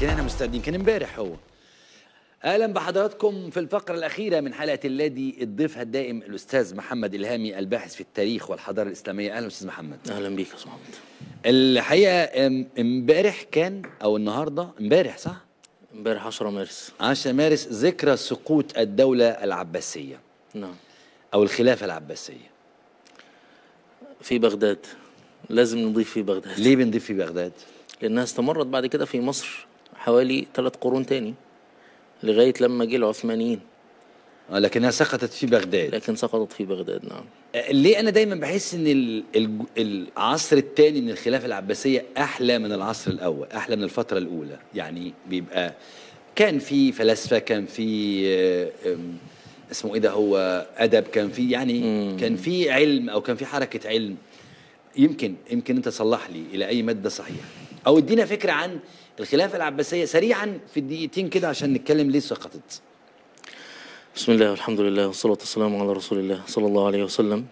لكن احنا مستعدين كان امبارح هو اهلا بحضراتكم في الفقره الاخيره من حلقه الذي الضيفها الدائم الاستاذ محمد الهامي الباحث في التاريخ والحضاره الاسلاميه اهلا استاذ محمد اهلا بيك يا استاذ محمد الحقيقه ام- امبارح كان او النهارده امبارح صح امبارح 10 مارس 10 مارس ذكرى سقوط الدوله العباسيه نعم او الخلافه العباسيه في بغداد لازم نضيف في بغداد ليه بنضيف في بغداد لانها استمرت بعد كده في مصر حوالي ثلاث قرون تاني لغايه لما جه العثمانيين آه، لكنها سقطت في بغداد لكن سقطت في بغداد نعم آه، ليه انا دايما بحس ان ال- الج- العصر الثاني من الخلافه العباسيه احلى من العصر الاول احلى من الفتره الاولى يعني بيبقى كان في فلاسفه كان في آه، آم، اسمه ايه ده هو ادب كان في يعني مم. كان في علم او كان في حركه علم يمكن يمكن انت تصلح لي الى اي ماده صحيح او ادينا فكره عن الخلافه العباسيه سريعا في الدقيقتين كده عشان نتكلم ليه سقطت بسم الله والحمد لله والصلاة والسلام على رسول الله صلى الله عليه وسلم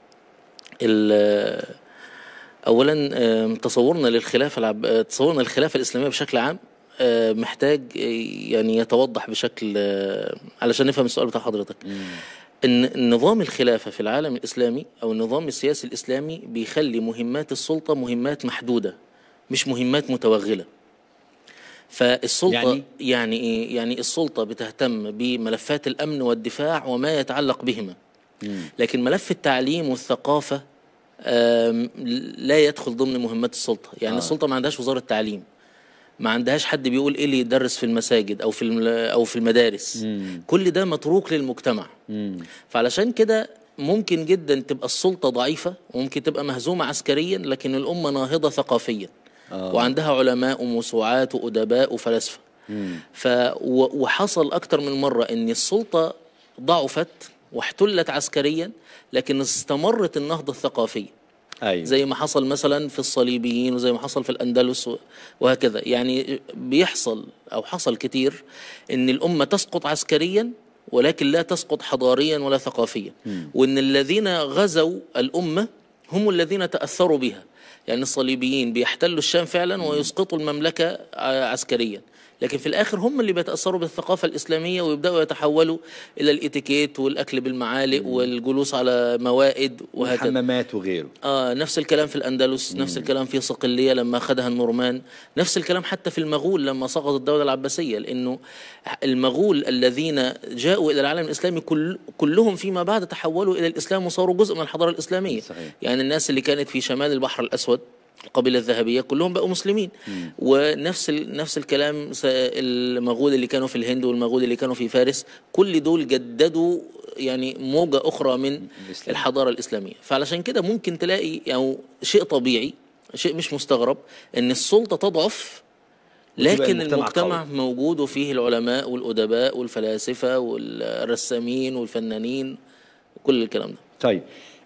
ال- أولا آم، تصورنا للخلافة العب... آه، تصورنا للخلافة الإسلامية بشكل عام آه، محتاج آه، يعني يتوضح بشكل آه، علشان نفهم السؤال بتاع حضرتك ان نظام الخلافة في العالم الإسلامي أو النظام السياسي الإسلامي بيخلي مهمات السلطة مهمات محدودة مش مهمات متوغلة فالسلطة يعني؟ يعني, يعني إيه؟ يعني السلطة بتهتم بملفات الأمن والدفاع وما يتعلق بهما لكن ملف التعليم والثقافة آم، لا يدخل ضمن مهمات السلطة يعني آه. آه. السلطة ما عندهاش وزارة تعليم ما عندهاش حد بيقول ايه اللي يدرس في المساجد او في الم- او في المدارس كل ده متروك للمجتمع فعلشان كده ممكن جدا تبقى السلطة ضعيفة وممكن تبقى مهزومة عسكريا لكن الأمة ناهضة ثقافيا آه. وعندها علماء وموسوعات وأدباء وفلاسفة ف و- وحصل أكتر من مرة أن السلطة ضعفت واحتلت عسكريا لكن استمرت النهضة الثقافية ايوه زي ما حصل مثلا في الصليبيين وزي ما حصل في الأندلس و- وهكذا يعني بيحصل أو حصل كتير أن الأمة تسقط عسكريا ولكن لا تسقط حضاريا ولا ثقافيا وأن الذين غزوا الأمة هم الذين تأثروا بها يعني الصليبيين بيحتلوا الشام فعلا ويسقطوا المملكة ع- عسكريا لكن في الآخر هم اللي بيتأثروا بالثقافة الإسلامية ويبدأوا يتحولوا إلى الإتيكيت والأكل بالمعالق والجلوس على موائد وهكذا والحمامات وغيره آه نفس الكلام في الأندلس نفس الكلام في صقلية لما أخذها النورمان نفس الكلام حتى في المغول لما سقطت الدولة العباسية لأنه المغول الذين جاءوا إلى العالم الإسلامي كل كلهم فيما بعد تحولوا إلى الإسلام وصاروا جزء من الحضارة الإسلامية صحيح. يعني الناس اللي كانت في شمال البحر الأسود القبيلة الذهبية كلهم بقوا مسلمين ونفس ال... نفس الكلام س- المغول اللي كانوا في الهند والمغول اللي كانوا في فارس كل دول جددوا يعني موجة أخرى من الإسلام. الحضارة الإسلامية فعلشان كده ممكن تلاقي أو شيء طبيعي شيء مش مستغرب أن السلطة تضعف وتبقى لكن المجتمع المجتمع, قوي. موجود وفيه العلماء والأدباء والفلاسفة والرسامين والفنانين وكل الكلام ده طيب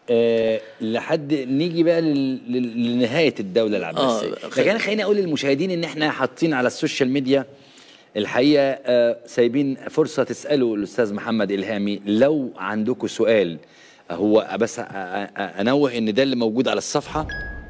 أه لحد نيجي بقى لل... لل- لنهايه الدوله العباسيه آه، لكن انا خليني اقول للمشاهدين ان احنا حاطين على السوشيال ميديا الحقيقه أه سايبين فرصه تسالوا الاستاذ محمد الهامي لو عندكم سؤال هو بس أ- أ- أ- انوه ان ده اللي موجود على الصفحه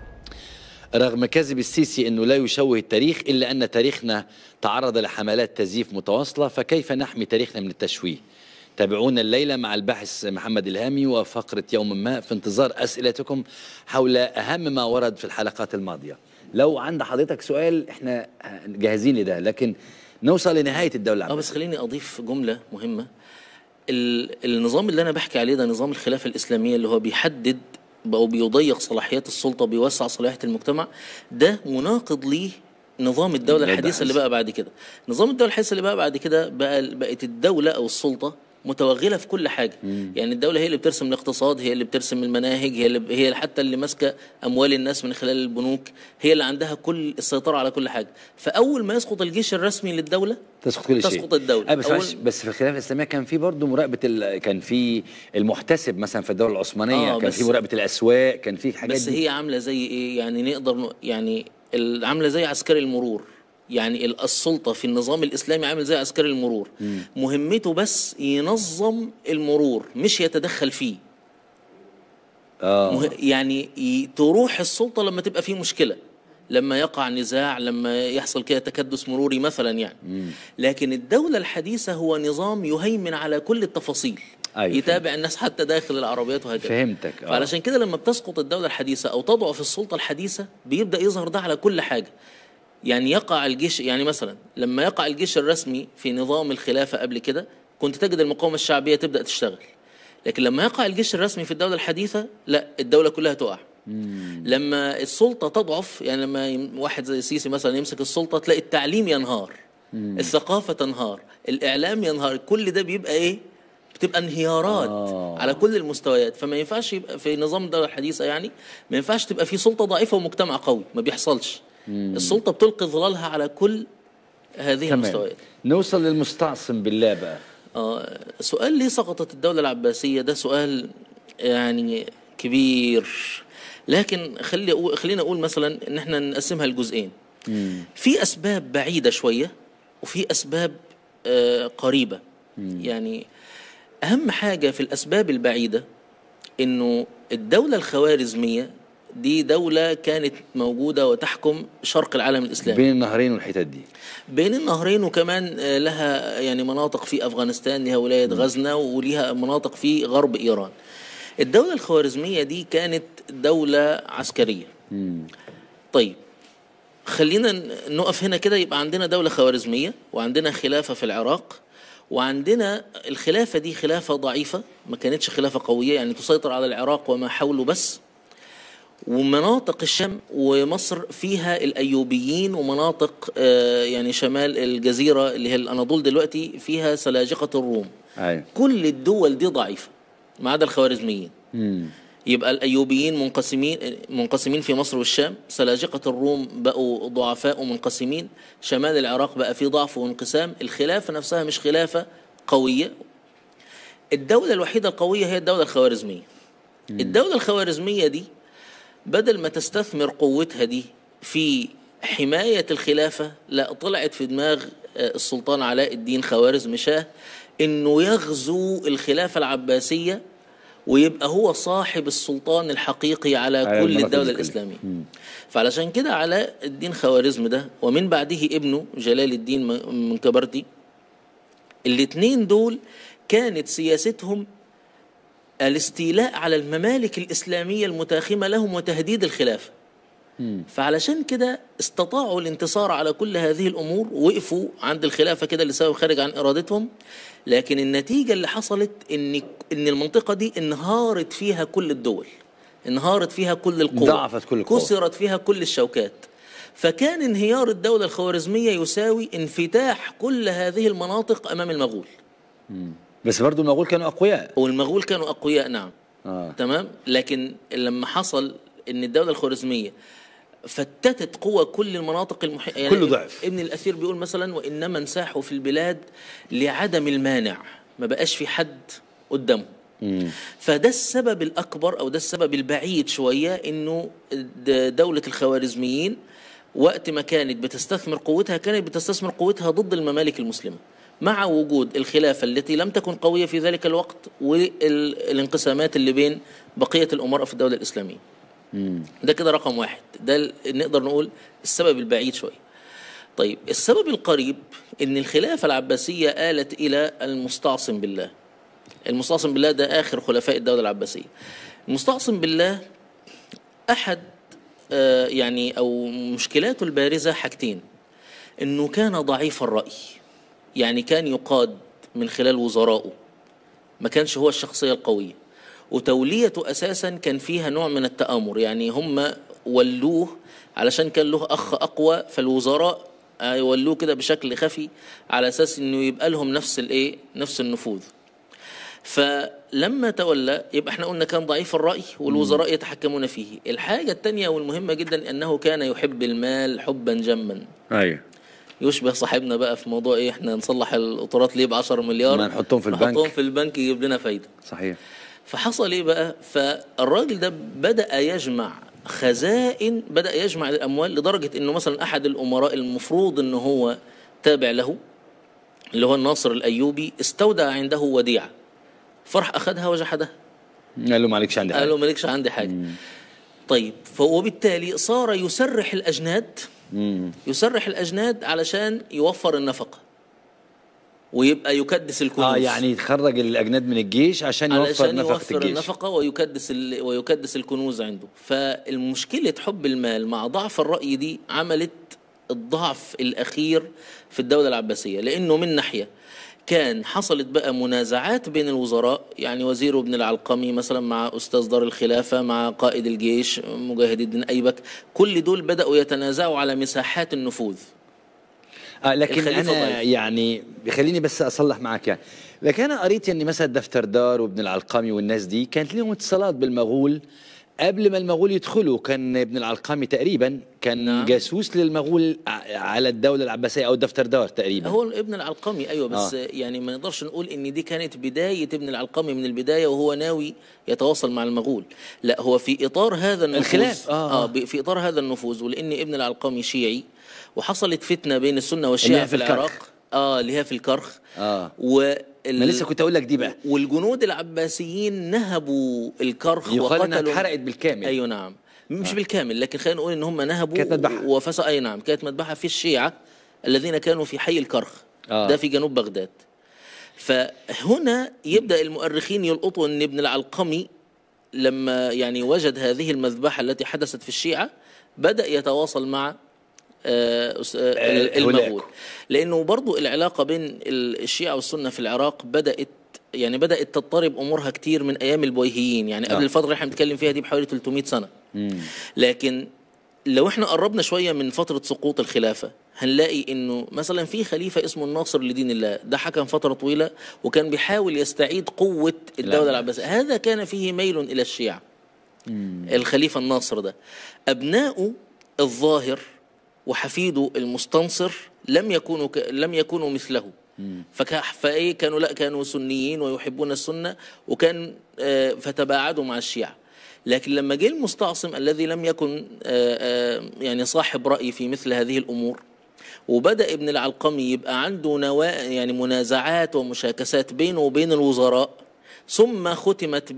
رغم كذب السيسي انه لا يشوه التاريخ الا ان تاريخنا تعرض لحملات تزييف متواصله فكيف نحمي تاريخنا من التشويه تابعونا الليله مع الباحث محمد الهامي وفقره يوم ما في انتظار اسئلتكم حول اهم ما ورد في الحلقات الماضيه لو عند حضرتك سؤال احنا جاهزين لده لكن نوصل لنهايه الدوله اه العباسيه بس خليني اضيف جمله مهمه ال- النظام اللي انا بحكي عليه ده نظام الخلافه الاسلاميه اللي هو بيحدد او بيضيق صلاحيات السلطه بيوسع صلاحيات المجتمع ده مناقض ليه نظام الدوله لا الحديثه اللي بأس. بقى بعد كده نظام الدوله الحديثه اللي بقى بعد كده بقى بقت الدوله او السلطه متوغله في كل حاجه يعني الدوله هي اللي بترسم الاقتصاد هي اللي بترسم المناهج هي اللي هي حتى اللي ماسكه اموال الناس من خلال البنوك هي اللي عندها كل السيطره على كل حاجه فاول ما يسقط الجيش الرسمي للدوله تسقط كل شيء تسقط الدولة. آه بس, أول- معلش، بس في الخلافه الاسلاميه كان في برضه مراقبه ال... كان في المحتسب مثلا في الدوله العثمانيه آه، كان بس- في مراقبه الاسواق كان في حاجات بس دي. هي عامله زي ايه يعني نقدر ن- يعني ال- عامله زي عسكري المرور يعني ال- السلطه في النظام الاسلامي عامل زي عسكري المرور مهمته بس ينظم المرور مش يتدخل فيه اه مه... يعني ي... تروح السلطه لما تبقى فيه مشكله لما يقع نزاع لما يحصل كده تكدس مروري مثلا يعني لكن الدولة الحديثة هو نظام يهيمن على كل التفاصيل أيوة، يتابع الناس حتى داخل العربيات وهكذا فهمتك، آه. فعلشان كده لما بتسقط الدولة الحديثة أو تضعف السلطة الحديثة بيبدأ يظهر ده على كل حاجة يعني يقع الجيش يعني مثلا لما يقع الجيش الرسمي في نظام الخلافة قبل كده كنت تجد المقاومة الشعبية تبدأ تشتغل لكن لما يقع الجيش الرسمي في الدولة الحديثة لا الدولة كلها تقع لما السلطة تضعف يعني لما يم- واحد زي السيسي مثلا يمسك السلطة تلاقي التعليم ينهار الثقافة تنهار الإعلام ينهار كل ده بيبقى إيه بتبقى انهيارات آه. على كل المستويات فما ينفعش يبقى في نظام الدولة الحديثة يعني ما ينفعش تبقى في سلطة ضعيفة ومجتمع قوي ما بيحصلش السلطة بتلقي ظلالها على كل هذه تمام المستويات نوصل للمستعصم بالله بقى آه سؤال ليه سقطت الدولة العباسية ده سؤال يعني كبير لكن خلي أقول خلينا أقول مثلا إن احنا نقسمها لجزئين في أسباب بعيدة شوية وفي أسباب آه قريبة يعني أهم حاجة في الأسباب البعيدة إنه الدولة الخوارزمية دي دولة كانت موجودة وتحكم شرق العالم الإسلامي بين النهرين والحتت دي بين النهرين وكمان آه، لها يعني مناطق في افغانستان لها ولايه غزنه وليها مناطق في غرب ايران. الدوله الخوارزميه دي كانت دوله عسكريه. طيب خلينا ن- نقف هنا كده يبقى عندنا دوله خوارزميه وعندنا خلافه في العراق وعندنا الخلافه دي خلافه ضعيفه ما كانتش خلافه قويه يعني تسيطر على العراق وما حوله بس ومناطق الشام ومصر فيها الايوبيين ومناطق آه، يعني شمال الجزيره اللي هي الاناضول دلوقتي فيها سلاجقه الروم ايوه كل الدول دي ضعيفه ما عدا الخوارزميين يبقى الايوبيين منقسمين منقسمين في مصر والشام سلاجقه الروم بقوا ضعفاء ومنقسمين شمال العراق بقى فيه ضعف وانقسام الخلافه نفسها مش خلافه قويه الدوله الوحيده القويه هي الدوله الخوارزميه الدوله الخوارزميه دي بدل ما تستثمر قوتها دي في حماية الخلافة لا طلعت في دماغ آه، السلطان علاء الدين خوارزم شاه انه يغزو الخلافة العباسية ويبقى هو صاحب السلطان الحقيقي على على كل المناطق الدولة دي كلها. الإسلامية فعلشان كده علاء الدين خوارزم ده ومن بعده ابنه جلال الدين من من كبرتي الاتنين دول كانت سياستهم الاستيلاء على الممالك الإسلامية المتاخمة لهم وتهديد الخلافة فعلشان كده استطاعوا الانتصار على كل هذه الأمور وقفوا عند الخلافة كده لسبب خارج عن إرادتهم لكن النتيجة اللي حصلت إن إن المنطقة دي انهارت فيها كل الدول انهارت فيها كل القوى ضعفت كل القوى. كسرت فيها كل الشوكات فكان انهيار الدولة الخوارزمية يساوي انفتاح كل هذه المناطق أمام المغول بس برضو المغول كانوا اقوياء والمغول كانوا أقوياء نعم اه تمام لكن لما حصل ان الدوله الخوارزميه فتتت قوى كل المناطق المحيطه يعني كله ضعف. ابن الاثير بيقول مثلا وانما انساحوا في البلاد لعدم المانع ما بقاش في حد قدامهم فده السبب الاكبر او ده السبب البعيد شويه انه د- دوله الخوارزميين وقت ما كانت بتستثمر قوتها كانت بتستثمر قوتها ضد الممالك المسلمه مع وجود الخلافه التي لم تكن قويه في ذلك الوقت والانقسامات اللي بين بقيه الامراء في الدوله الاسلاميه ده كده رقم واحد ده ال- نقدر نقول السبب البعيد شويه طيب السبب القريب ان الخلافه العباسيه آلت الى المستعصم بالله المستعصم بالله ده اخر خلفاء الدوله العباسيه المستعصم بالله احد آه، يعني او مشكلاته البارزه حاجتين انه كان ضعيف الراي يعني كان يقاد من خلال وزرائه ما كانش هو الشخصيه القويه وتوليته اساسا كان فيها نوع من التآمر يعني هم ولوه علشان كان له اخ اقوى فالوزراء آه، يولوه كده بشكل خفي على اساس انه يبقى لهم نفس الايه نفس النفوذ فلما تولى يبقى احنا قلنا كان ضعيف الرأي والوزراء يتحكمون فيه الحاجة الثانية والمهمة جدا أنه كان يحب المال حبا جما ايوه يشبه صاحبنا بقى في موضوع ايه احنا نصلح القطارات ليه ب 10 مليار ما نحطهم في البنك. نحطهم في البنك يجيب لنا فايدة صحيح فحصل ايه بقى فالراجل ده بدأ يجمع خزائن بدأ يجمع الأموال لدرجة انه مثلا أحد الأمراء المفروض انه هو تابع له اللي هو الناصر الأيوبي استودع عنده وديعة فرح أخذها وجحدها قال له معلكش عندي قال حاجه له مالكش عندي حاجه طيب ف- وبالتالي صار يسرح الأجناد يسرح الأجناد علشان يوفر النفقة ويبقى يكدس الكنوز اه يعني يخرج الاجناد من الجيش عشان يوفر علشان نفقه يوفر الجيش النفقة ويكدس ال... ويكدس الكنوز عنده فالمشكلة حب المال مع ضعف الرأي دي عملت الضعف الأخير في الدولة العباسية لأنه من ناحية كان حصلت بقى منازعات بين الوزراء يعني وزير ابن العلقمي مثلا مع أستاذ دار الخلافة مع قائد الجيش مجاهد الدين أيبك كل دول بدأوا يتنازعوا على مساحات النفوذ آه لكن الخليفة انا ضعيف. يعني خليني بس اصلح معك يعني لكن انا قريت ان مثلا دفتردار وابن العلقمي والناس دي كانت لهم اتصالات بالمغول قبل ما المغول يدخلوا كان ابن العلقمي تقريبا كان نعم. نعم. جاسوس للمغول ع- على الدوله العباسيه او الدفتردار تقريبا هو ابن العلقمي ايوه بس آه. آه. يعني ما نقدرش نقول ان دي كانت بدايه ابن العلقمي من البدايه وهو ناوي يتواصل مع المغول لا هو في اطار هذا النفوذ الخلاف، آه، آه. اه ب- في اطار هذا النفوذ ولان ابن العلقمي شيعي وحصلت فتنه بين السنه اللي والشيعه هي في في الكرخ. العراق اه اللي هي في الكرخ اه وال... ما لسه كنت اقول لك دي بقى والجنود العباسيين نهبوا الكرخ يقال انها وقتلوا اتحرقت بالكامل ايوه نعم مش بالكامل لكن خلينا نقول ان هم نهبوا كانت مذبحة. وفسق اي نعم كانت مذبحه في الشيعه الذين كانوا في حي الكرخ آه. ده في جنوب بغداد فهنا يبدا المؤرخين يلقطوا ان ابن العلقمي لما يعني وجد هذه المذبحه التي حدثت في الشيعه بدا يتواصل مع آه، أس- آه، آه، المغول هناك. لانه برضو العلاقه بين ال- الشيعه والسنه في العراق بدات يعني بدات تضطرب امورها كتير من ايام البويهيين يعني قبل آه. الفتره اللي احنا بنتكلم فيها دي بحوالي 300 سنه لكن لو احنا قربنا شويه من فتره سقوط الخلافه هنلاقي انه مثلا في خليفه اسمه الناصر لدين الله ده حكم فتره طويله وكان بيحاول يستعيد قوه الدوله العباس. العباسيه هذا كان فيه ميل الى الشيعه الخليفه الناصر ده ابناؤه الظاهر وحفيده المستنصر لم يكونوا ك... لم يكونوا مثله فك... فايه كانوا لا كانوا سنيين ويحبون السنه وكان آه فتباعدوا مع الشيعه لكن لما جه المستعصم الذي لم يكن آه آه يعني صاحب راي في مثل هذه الامور وبدا ابن العلقمي يبقى عنده نوا يعني منازعات ومشاكسات بينه وبين الوزراء ثم ختمت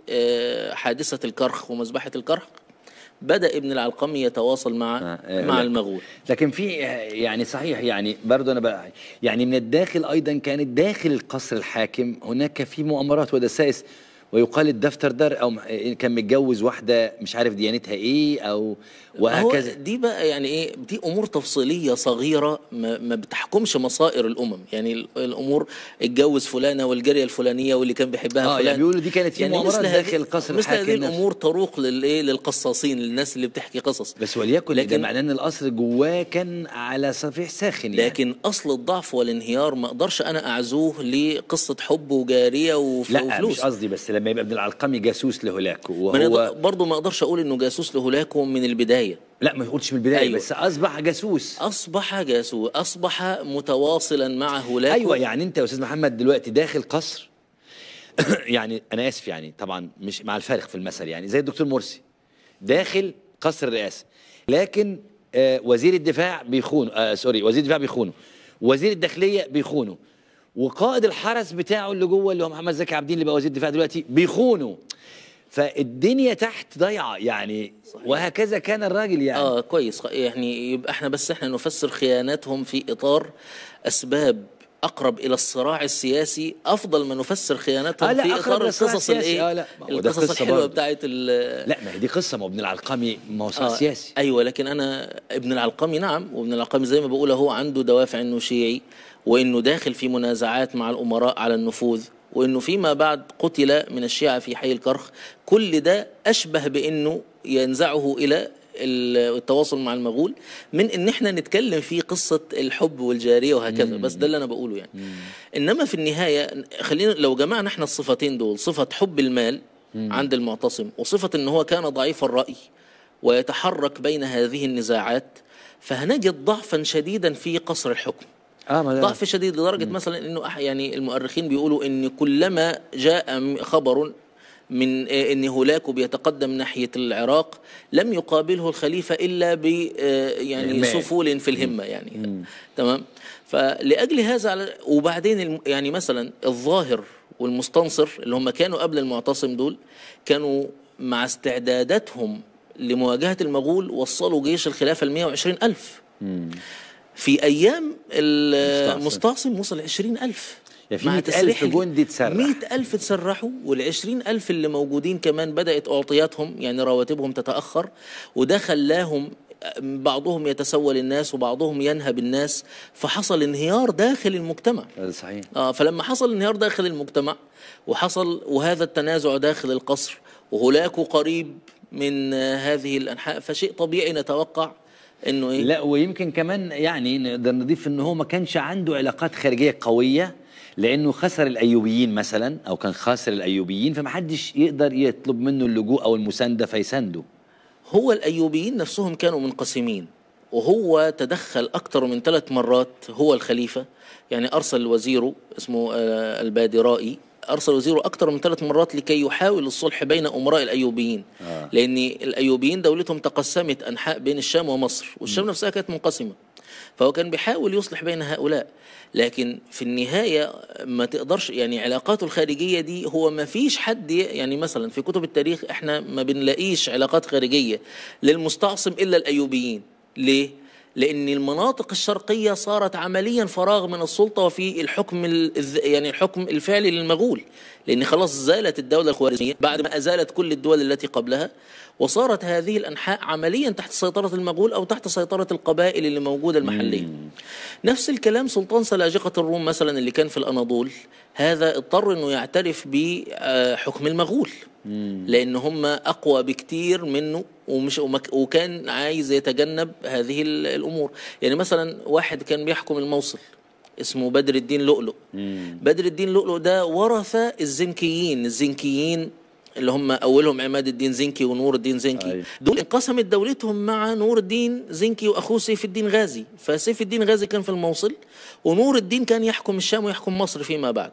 بحادثه الكرخ ومذبحه الكرخ بدا ابن العلقمي يتواصل مع آه، آه، مع لا. المغول لكن في يعني صحيح يعني برضه انا بقى يعني من الداخل ايضا كانت داخل القصر الحاكم هناك في مؤامرات ودسائس ويقال الدفتر دار او كان متجوز واحده مش عارف ديانتها ايه او وهكذا هو دي بقى يعني ايه دي امور تفصيليه صغيره ما, ما بتحكمش مصائر الامم يعني ال- الامور اتجوز فلانه والجاريه الفلانيه واللي كان بيحبها اه فلان يعني بيقولوا دي كانت في يعني مؤامرات مثل هذه- داخل القصر مثل الحاكم هذه نفسه. الامور تروق للايه للقصاصين للناس اللي بتحكي قصص بس وليكن ده لكن- معناه ان القصر جواه كان على صفيح ساخن يعني لكن اصل الضعف والانهيار ما اقدرش انا اعزوه لقصه حب وجاريه وف- لا وفلوس مش قصدي بس لما يبقى ابن العلقمي جاسوس لهولاكو ما وهو نقدر- برضه ما اقدرش اقول انه جاسوس لهولاكو من البدايه لا ما قلتش من البدايه أيوة. بس اصبح جاسوس اصبح جاسوس اصبح متواصلا مع هولاكو ايوه يعني انت يا استاذ محمد دلوقتي داخل قصر يعني انا اسف يعني طبعا مش مع الفارق في المثل يعني زي الدكتور مرسي داخل قصر الرئاسه لكن آه وزير الدفاع بيخونه آه سوري وزير الدفاع بيخونه وزير الداخليه بيخونه وقائد الحرس بتاعه اللي جوه اللي هو محمد زكي عابدين اللي بقى وزير الدفاع دلوقتي بيخونه فالدنيا تحت ضايعه يعني صحيح. وهكذا كان الراجل يعني اه كويس يعني يبقى احنا بس احنا نفسر خياناتهم في اطار اسباب اقرب الى الصراع السياسي افضل ما نفسر خياناتهم آه لا، في أقرب اطار للصراع القصص السياسي. الايه آه لا، ما هو ده القصص قصة الحلوه برضه. بتاعت ال- لا ما هي دي قصه ما هو ابن العلقمي ما هو صراع آه سياسي ايوه لكن انا ابن العلقمي نعم وابن العلقمي زي ما بقول هو عنده دوافع انه شيعي وانه داخل في منازعات مع الامراء على النفوذ وانه فيما بعد قتل من الشيعه في حي الكرخ كل ده اشبه بانه ينزعه الى ال- التواصل مع المغول من ان احنا نتكلم في قصه الحب والجاريه وهكذا بس ده اللي انا بقوله يعني انما في النهايه خلينا لو جمعنا احنا الصفتين دول صفه حب المال عند المعتصم وصفه ان هو كان ضعيف الراي ويتحرك بين هذه النزاعات فهنجد ضعفا شديدا في قصر الحكم اه ما ده- ضعف شديد لدرجة مثلا أنه أح- يعني المؤرخين بيقولوا أن كلما جاء م- خبر من آه، أن هولاكو بيتقدم ناحية العراق لم يقابله الخليفة إلا ب آه، يعني إهمال. سفول في الهمة يعني تمام فلأجل هذا على- وبعدين الم- يعني مثلا الظاهر والمستنصر اللي هم كانوا قبل المعتصم دول كانوا مع استعداداتهم لمواجهة المغول وصلوا جيش الخلافة ل 120 ألف في أيام المستعصم وصل 20 ألف يعني في 100,000 جندي اتسرح. 100 ألف تسرحوا والعشرين ألف اللي موجودين كمان بدأت أعطياتهم يعني رواتبهم تتأخر وده خلاهم بعضهم يتسول الناس وبعضهم ينهب الناس فحصل انهيار داخل المجتمع هذا صحيح آه فلما حصل انهيار داخل المجتمع وحصل وهذا التنازع داخل القصر وهولاكو قريب من آه، هذه الأنحاء فشيء طبيعي نتوقع انه ايه لا ويمكن كمان يعني نقدر نضيف ان هو ما كانش عنده علاقات خارجيه قويه لانه خسر الايوبيين مثلا او كان خاسر الايوبيين فما حدش يقدر يطلب منه اللجوء او المسانده فيسانده هو الأيوبيين نفسهم كانوا منقسمين وهو تدخل أكثر من ثلاث مرات هو الخليفة يعني أرسل وزيره اسمه آه، البادرائي أرسل وزيره أكثر من ثلاث مرات لكي يحاول الصلح بين أمراء الأيوبيين آه. لأن الأيوبيين دولتهم تقسمت أنحاء بين الشام ومصر والشام نفسها كانت منقسمة فهو كان بيحاول يصلح بين هؤلاء لكن في النهاية ما تقدرش يعني علاقاته الخارجية دي هو ما فيش حد ي- يعني مثلا في كتب التاريخ احنا ما بنلاقيش علاقات خارجية للمستعصم إلا الأيوبيين ليه؟ لأن المناطق الشرقية صارت عمليا فراغ من السلطة وفي الحكم ال- الذ- يعني الحكم الفعلي للمغول لأن خلاص زالت الدولة الخوارزمية بعد ما أزالت كل الدول التي قبلها وصارت هذه الأنحاء عمليا تحت سيطرة المغول أو تحت سيطرة القبائل اللي موجودة المحلية نفس الكلام سلطان سلاجقة الروم مثلا اللي كان في الأناضول هذا اضطر أنه يعترف بحكم المغول لأن هم أقوى بكتير منه ومش ومك- وكان عايز يتجنب هذه ال- الأمور يعني مثلا واحد كان بيحكم الموصل اسمه بدر الدين لؤلؤ بدر الدين لؤلؤ ده ورث الزنكيين الزنكيين اللي هم اولهم عماد الدين زنكي ونور الدين زنكي أيوة. دول انقسمت دولتهم مع نور الدين زنكي واخوه سيف الدين غازي فسيف الدين غازي كان في الموصل ونور الدين كان يحكم الشام ويحكم مصر فيما بعد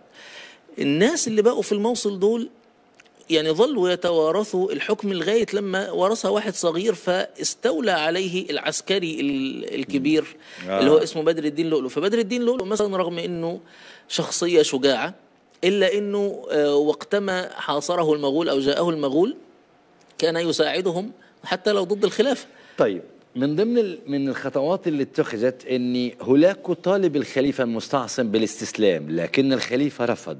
الناس اللي بقوا في الموصل دول يعني ظلوا يتوارثوا الحكم لغايه لما ورثها واحد صغير فاستولى عليه العسكري ال- الكبير آه. اللي هو اسمه بدر الدين لؤلؤ فبدر الدين لؤلؤ مثلا رغم انه شخصيه شجاعه الا انه آه، وقتما حاصره المغول او جاءه المغول كان يساعدهم حتى لو ضد الخلافه طيب من ضمن ال- من الخطوات اللي اتخذت ان هولاكو طالب الخليفه المستعصم بالاستسلام لكن الخليفه رفض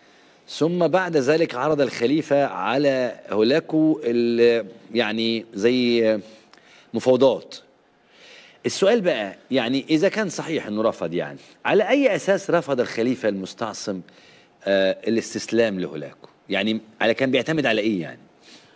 ثم بعد ذلك عرض الخليفه على هولاكو ال- يعني زي مفاوضات السؤال بقى يعني اذا كان صحيح انه رفض يعني على اي اساس رفض الخليفه المستعصم آه الاستسلام لهولاكو يعني على كان بيعتمد على ايه يعني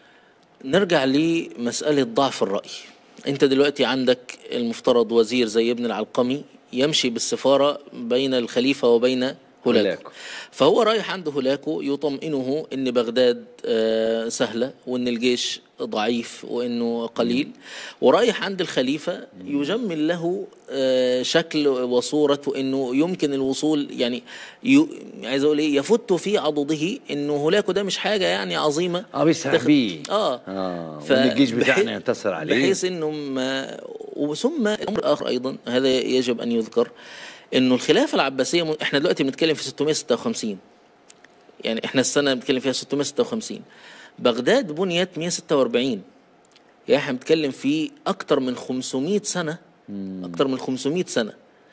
نرجع لمسألة ضعف الرأي أنت دلوقتي عندك المفترض وزير زي ابن العلقمي يمشي بالسفارة بين الخليفة وبين هولاكو هولاكو. فهو رايح عند هولاكو يطمئنه ان بغداد آه، سهله وان الجيش ضعيف وانه قليل ورايح عند الخليفه يجمل له آه، شكل وصوره وانه يمكن الوصول يعني يو عايز اقول ايه يفت في عضده انه هولاكو ده مش حاجه يعني عظيمه اه بيسرح تاخد- بيه اه اه ف- وان الجيش بحيث- بتاعنا ينتصر عليه بحيث انه ما وثم الامر الاخر ايضا هذا يجب ان يذكر انه الخلافه العباسيه م- احنا دلوقتي بنتكلم في 656 يعني احنا السنه بنتكلم فيها 656 بغداد بنيت 146 يعني احنا بنتكلم في اكثر من 500 سنه اكثر من 500 سنه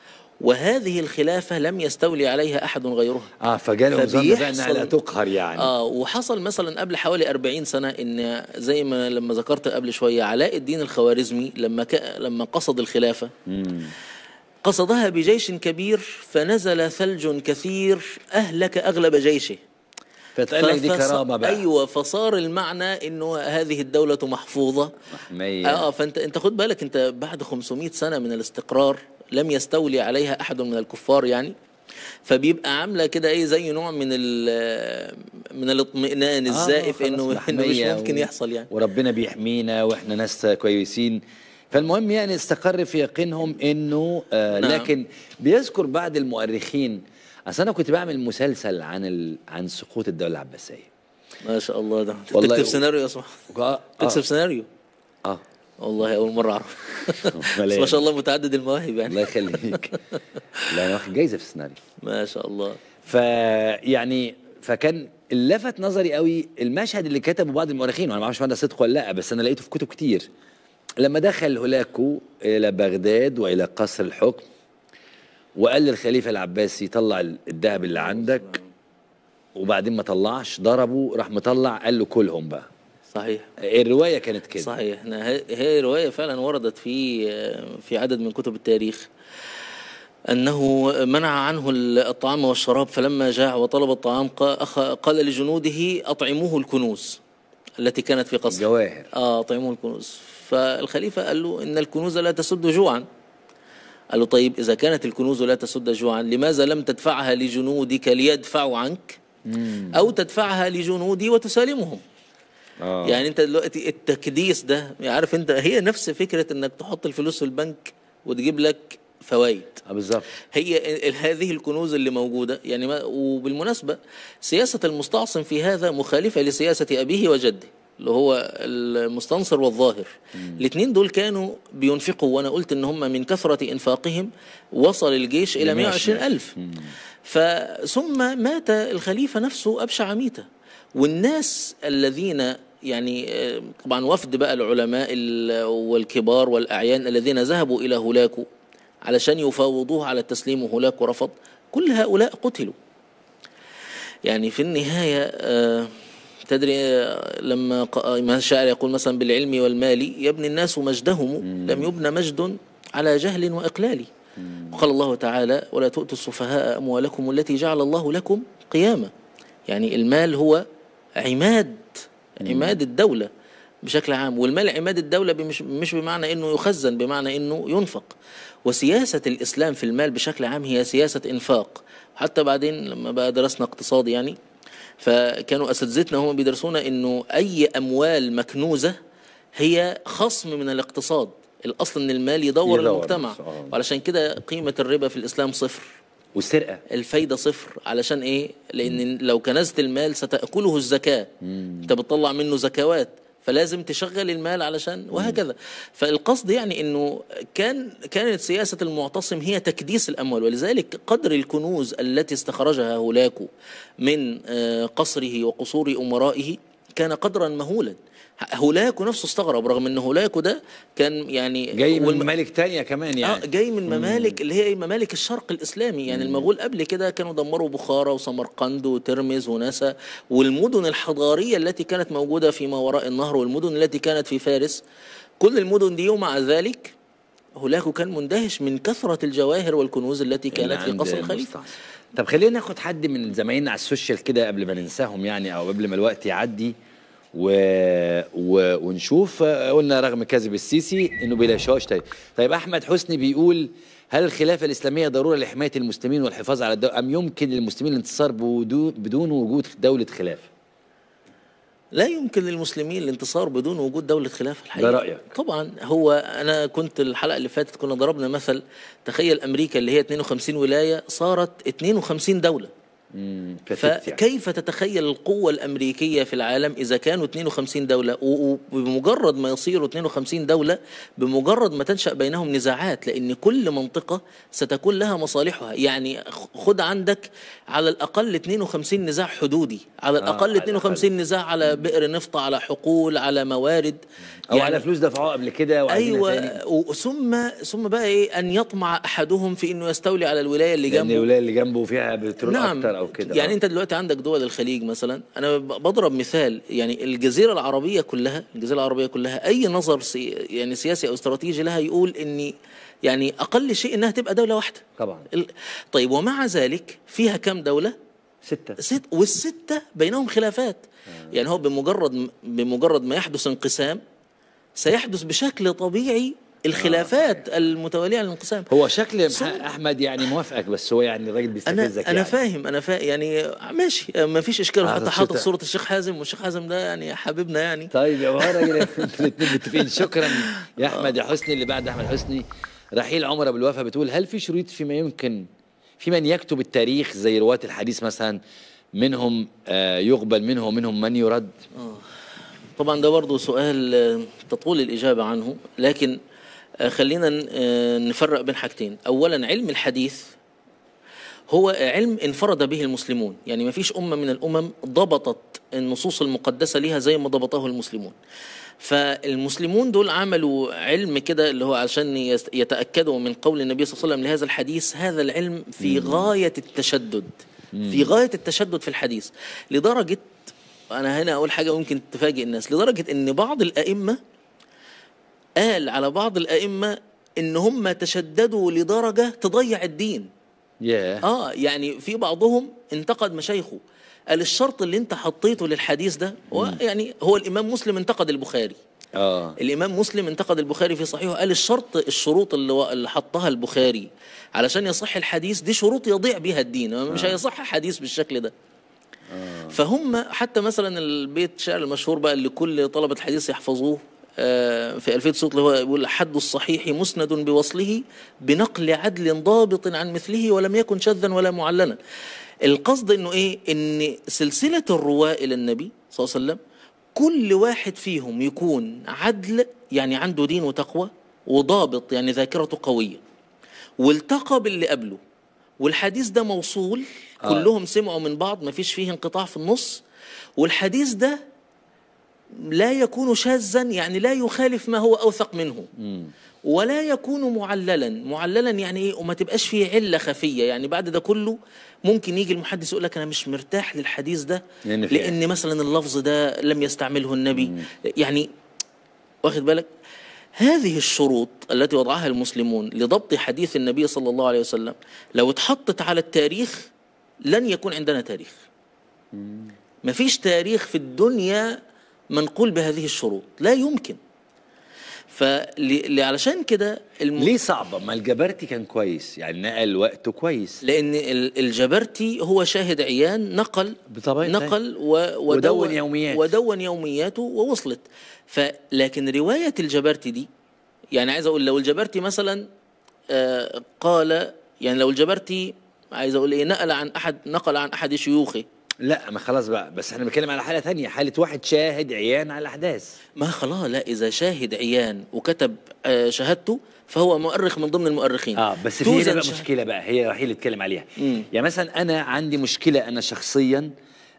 وهذه الخلافه لم يستولي عليها احد غيرها اه فجالهم ظن بقى انها فبيحصل- لا تقهر يعني اه وحصل مثلا قبل حوالي 40 سنه ان زي ما لما ذكرت قبل شويه علاء الدين الخوارزمي لما ك... لما قصد الخلافه مم. قصدها بجيش كبير فنزل ثلج كثير اهلك اغلب جيشه فتقال لك دي فص- كرامه بقى ايوه فصار المعنى انه هذه الدوله محفوظه محمية اه فانت انت خد بالك انت بعد 500 سنه من الاستقرار لم يستولي عليها احد من الكفار يعني فبيبقى عامله كده ايه زي نوع من ال- من الاطمئنان الزائف خلاص انه انه مش محمية ممكن و- يحصل يعني وربنا بيحمينا واحنا ناس كويسين فالمهم يعني استقر في يقينهم انه آه نعم. لكن بيذكر بعض المؤرخين اصل انا كنت بعمل مسلسل عن ال... عن سقوط الدوله العباسيه ما شاء الله ده والله تكتب و- سيناريو يا صاحبي اه تكتب سيناريو اه والله اول مره اعرف بس ملايين. ما شاء الله متعدد المواهب الله يعني يخليك لا انا واخد جايزه في السيناريو ما شاء الله فيعني فكان اللي لفت نظري قوي المشهد اللي كتبه بعض المؤرخين وانا ما اعرفش ده صدق ولا لا بس انا لقيته في كتب كتير لما دخل هولاكو الى بغداد والى قصر الحكم وقال للخليفه العباسي طلع الذهب اللي عندك وبعدين ما طلعش ضربه راح مطلع قال له كلهم بقى صحيح الروايه كانت كده صحيح إن هي- هي رواية فعلا وردت في في عدد من كتب التاريخ أنه منع عنه الطعام والشراب فلما جاع وطلب الطعام قا- أخ- قال لجنوده أطعموه الكنوز التي كانت في قصره الجواهر آه أطعموه الكنوز فالخليفة قال له إن الكنوز لا تسد جوعا قال له طيب إذا كانت الكنوز لا تسد جوعا لماذا لم تدفعها لجنودك ليدفعوا عنك أو تدفعها لجنودي وتسالمهم اه يعني انت دلوقتي التكديس ده عارف انت هي نفس فكره انك تحط الفلوس في البنك وتجيب لك فوائد آه، بالظبط هي ال- هذه الكنوز اللي موجوده يعني ما وبالمناسبه سياسه المستعصم في هذا مخالفه لسياسه ابيه وجده اللي هو المستنصر والظاهر الاثنين دول كانوا بينفقوا وانا قلت ان هم من كثره انفاقهم وصل الجيش الى 120 الف فثم مات الخليفه نفسه ابشع ميته والناس الذين يعني آه، طبعا وفد بقى العلماء ال- والكبار والاعيان الذين ذهبوا الى هولاكو علشان يفاوضوه على التسليم وهولاكو رفض كل هؤلاء قتلوا يعني في النهاية آه، تدري آه، لما ق- ما الشاعر يقول مثلا بالعلم والمال يبني الناس مجدهم لم يبنى مجد على جهل وإقلال وقال الله تعالى ولا تؤتوا السفهاء أموالكم التي جعل الله لكم قياما يعني المال هو عماد عماد الدولة بشكل عام والمال عماد الدولة مش مش بمعنى انه يخزن بمعنى انه ينفق وسياسة الاسلام في المال بشكل عام هي سياسة انفاق حتى بعدين لما بقى درسنا اقتصاد يعني فكانوا اساتذتنا هم بيدرسونا انه اي اموال مكنوزة هي خصم من الاقتصاد الاصل ان المال يدور, يدور المجتمع بس، آه. وعلشان كده قيمة الربا في الاسلام صفر والسرقه الفايدة صفر علشان ايه لان لو كنزت المال ستأكله الزكاة انت بتطلع منه زكوات فلازم تشغل المال علشان وهكذا فالقصد يعني انه كان كانت سياسة المعتصم هي تكديس الاموال ولذلك قدر الكنوز التي استخرجها هولاكو من آه، قصره وقصور امرائه كان قدرا مهولا هولاكو نفسه استغرب رغم ان هولاكو ده كان يعني جاي من والم- ممالك تانية كمان اه يعني جاي من ممالك اللي هي ممالك الشرق الاسلامي يعني المغول قبل كده كانوا دمروا بخارى وسمرقند وترمز ونسا والمدن الحضاريه التي كانت موجوده في ما وراء النهر والمدن التي كانت في فارس كل المدن دي ومع ذلك هولاكو كان مندهش من كثره الجواهر والكنوز التي اللي كانت في عند قصر الخليفه المستعصم. طب خلينا ناخد حد من زمايلنا على السوشيال كده قبل ما ننساهم يعني او قبل ما الوقت يعدي و... و... ونشوف آه، قلنا رغم كذب السيسي انه بيلاشاش طيب طيب احمد حسني بيقول هل الخلافه الاسلاميه ضروره لحمايه المسلمين والحفاظ على الدوله ام يمكن للمسلمين الانتصار بدون بدون وجود دوله خلافه؟ لا يمكن للمسلمين الانتصار بدون وجود دولة خلافة الحقيقة ده رأيك؟ طبعا هو أنا كنت الحلقة اللي فاتت كنا ضربنا مثل تخيل أمريكا اللي هي 52 ولاية صارت 52 دولة امم ففت يعني. فكيف تتخيل القوة الأمريكية في العالم إذا كانوا 52 دولة و- وبمجرد ما يصيروا 52 دولة بمجرد ما تنشأ بينهم نزاعات لأن كل منطقة ستكون لها مصالحها يعني خ- خد عندك على الأقل 52 نزاع حدودي على الأقل على 52 نزاع على بئر نفط على حقول على موارد او على فلوس دفعوها قبل كده وعايزينها تاني. ايوه و- ثم ثم بقى ايه ان يطمع احدهم في انه يستولي على الولايه اللي لان جنبه الولايه اللي جنبه فيها بترول نعم اكتر او كده يعني آه. انت دلوقتي عندك دول الخليج مثلا انا ب- بضرب مثال يعني الجزيره العربيه كلها الجزيره العربيه كلها اي نظر سي يعني سياسي او استراتيجي لها يقول ان يعني اقل شيء انها تبقى دوله واحده طبعا ال- طيب ومع ذلك فيها كم دوله ستة ست والستة بينهم خلافات يعني هو بمجرد بمجرد ما يحدث انقسام سيحدث بشكل طبيعي الخلافات المتوالية على الانقسام هو شكل ثم- مح- احمد يعني موافقك بس هو يعني الراجل انا بيستفزك انا يعني. فاهم انا فاهم يعني ماشي ما فيش اشكال هذا حتى حاطط الشتاء. صورة الشيخ حازم والشيخ حازم ده يعني حبيبنا يعني طيب يا بهار راجل انتوا الاثنين متفقين شكرا يا احمد يا حسني اللي بعد احمد حسني رحيل عمر ابو الوفا بتقول هل في شروط فيما يمكن في من يكتب التاريخ زي رواة الحديث مثلا منهم آه، يقبل منه ومنهم من يرد طبعا ده برضه سؤال آه، تطول الإجابة عنه لكن آه، خلينا ن- آه، نفرق بين حاجتين أولا علم الحديث هو علم انفرد به المسلمون يعني ما فيش أمة من الأمم ضبطت النصوص المقدسة ليها زي ما ضبطه المسلمون فالمسلمون دول عملوا علم كده اللي هو عشان يس- يتأكدوا من قول النبي صلى الله عليه وسلم لهذا الحديث هذا العلم في غاية التشدد في غاية التشدد في الحديث لدرجة أنا هنا أقول حاجة ممكن تفاجئ الناس لدرجة إن بعض الأئمة قال على بعض الأئمة إن هم تشددوا لدرجة تضيع الدين ياه اه يعني في بعضهم انتقد مشايخه قال الشرط اللي انت حطيته للحديث ده هو يعني هو الامام مسلم انتقد البخاري اه الامام مسلم انتقد البخاري في صحيحه قال الشرط الشروط اللي, و- اللي حطها البخاري علشان يصح الحديث دي شروط يضيع بيها الدين مش هيصح حديث بالشكل ده فهم حتى مثلا البيت الشعر المشهور بقى اللي كل طلبة الحديث يحفظوه آه، في ألفية صوت اللي هو يقول حد الصحيح مسند بوصله بنقل عدل ضابط عن مثله ولم يكن شاذا ولا معلنا القصد انه ايه ان سلسلة الرواة الى النبي صلى الله عليه وسلم كل واحد فيهم يكون عدل يعني عنده دين وتقوى وضابط يعني ذاكرته قوية والتقى باللي قبله والحديث ده موصول آه. كلهم سمعوا من بعض ما فيش فيه انقطاع في النص والحديث ده لا يكون شاذا يعني لا يخالف ما هو اوثق منه ولا يكون معللا معللا يعني ايه وما تبقاش فيه عله خفيه يعني بعد ده كله ممكن يجي المحدث يقول لك انا مش مرتاح للحديث ده لأن فيه- لان مثلا اللفظ ده لم يستعمله النبي يعني واخد بالك هذه الشروط التي وضعها المسلمون لضبط حديث النبي صلى الله عليه وسلم لو اتحطت على التاريخ لن يكون عندنا تاريخ ما فيش تاريخ في الدنيا منقول بهذه الشروط لا يمكن فعلشان كده الم... ليه صعبة؟ ما الجبرتي كان كويس يعني نقل وقته كويس لان ال- الجبرتي هو شاهد عيان نقل بطبيعة نقل و ودون يوميات. ودون يومياته ووصلت فلكن روايه الجبرتي دي يعني عايز اقول لو الجبرتي مثلا آه قال يعني لو الجبرتي عايز اقول ايه نقل عن احد نقل عن احد شيوخه لا ما خلاص بقى بس احنا بنتكلم على حالة تانية حالة واحد شاهد عيان على الأحداث ما خلاص لا اذا شاهد عيان وكتب آه شهادته فهو مؤرخ من ضمن المؤرخين اه بس في توزن هنا بقى شهادته. مشكله بقى هي رحيل اتكلم عليها مم. يعني مثلا انا عندي مشكله انا شخصيا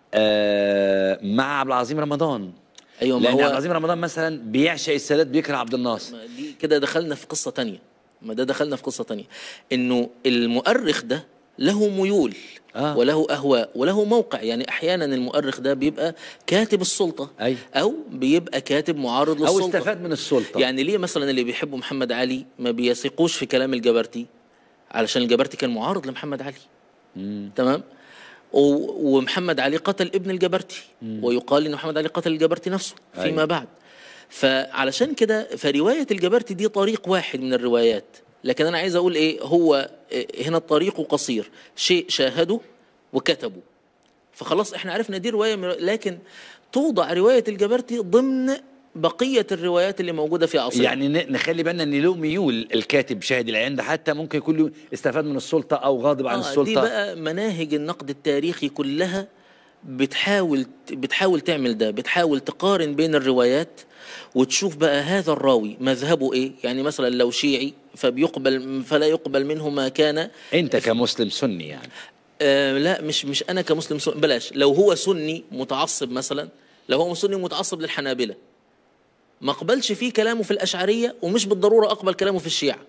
آه مع عبد العظيم رمضان ايوه ما لان هو عبد العظيم رمضان مثلا بيعشق السادات بيكره عبد الناصر ما دي كده دخلنا في قصة تانية ما ده دخلنا في قصة تانية انه المؤرخ ده له ميول آه. وله اهواء وله موقع يعني احيانا المؤرخ ده بيبقى كاتب السلطة أي. او بيبقى كاتب معارض او للسلطة استفاد من السلطه يعني ليه مثلا اللي بيحبوا محمد علي ما بيثقوش في كلام الجبرتي علشان الجبرتي كان معارض لمحمد علي مم. تمام و- ومحمد علي قتل ابن الجبرتي ويقال ان محمد علي قتل الجبرتي نفسه فيما أيوة. بعد فعلشان كده فروايه الجبرتي دي طريق واحد من الروايات لكن انا عايز اقول ايه هو إيه هنا الطريق قصير شيء شاهده وكتبه فخلاص احنا عرفنا دي روايه من لكن توضع روايه الجبرتي ضمن بقيه الروايات اللي موجوده في عصرنا يعني ن- نخلي بالنا ان له ميول الكاتب شاهد العيان ده حتى ممكن يكون له استفاد من السلطه او غاضب عن آه، دي السلطه بقى مناهج النقد التاريخي كلها بتحاول بتحاول تعمل ده بتحاول تقارن بين الروايات وتشوف بقى هذا الراوي مذهبه ايه يعني مثلا لو شيعي فبيقبل فلا يقبل منه ما كان انت كمسلم سني يعني آه لا مش مش انا كمسلم سني بلاش لو هو سني متعصب مثلا لو هو سني متعصب للحنابلة ما اقبلش فيه كلامه في الاشعريه ومش بالضروره اقبل كلامه في الشيعه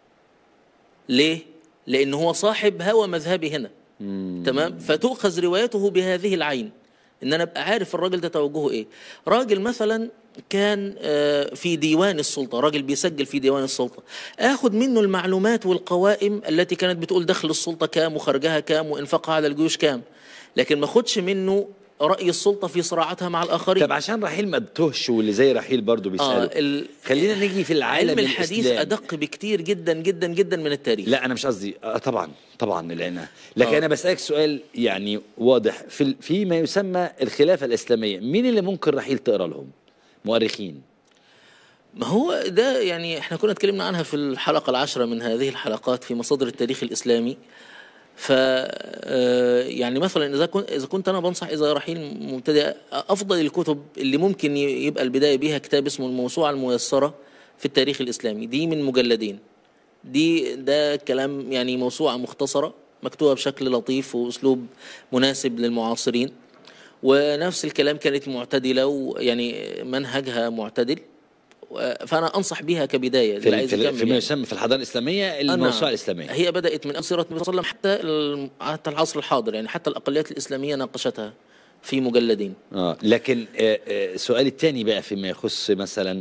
ليه لان هو صاحب هوى مذهبي هنا تمام فتؤخذ روايته بهذه العين ان انا ابقى عارف الراجل ده توجهه ايه راجل مثلا كان آه، في ديوان السلطه راجل بيسجل في ديوان السلطه اخد منه المعلومات والقوائم التي كانت بتقول دخل السلطه كام وخرجها كام وانفاقها على الجيوش كام لكن ما اخدش منه راي السلطه في صراعاتها مع الاخرين طب عشان رحيل ما تتوهش واللي زي رحيل برضو بيسالوا آه ال... خلينا نيجي في العالم علم الحديث الإسلامي. ادق بكتير جدا جدا جدا من التاريخ لا انا مش قصدي آه طبعا طبعا لان لكن آه. انا بسالك سؤال يعني واضح في ال- في ما يسمى الخلافه الاسلاميه مين اللي ممكن رحيل تقرا لهم مؤرخين ما هو ده يعني احنا كنا اتكلمنا عنها في الحلقة العاشرة من هذه الحلقات في مصادر التاريخ الإسلامي ف آه، يعني مثلا اذا كنت اذا كنت انا بنصح اذا رحيل مبتدئ افضل الكتب اللي ممكن ي- يبقى البدايه بيها كتاب اسمه الموسوعه الميسره في التاريخ الاسلامي دي من مجلدين دي ده كلام يعني موسوعه مختصره مكتوبة بشكل لطيف وأسلوب مناسب للمعاصرين ونفس الكلام كانت معتدلة ويعني منهجها معتدل و- فأنا أنصح بها كبداية في اللي عايز في, يكمل فيما يعني. يسمى في الحضاره الاسلاميه أنا- الموسوعه الاسلاميه هي بدأت من أسيرة النبي صلى الله عليه وسلم حتى ال- حتى العصر الحاضر يعني حتى الأقليات الإسلامية ناقشتها في مجلدين اه لكن آه، آه، السؤال الثاني بقى فيما يخص مثلا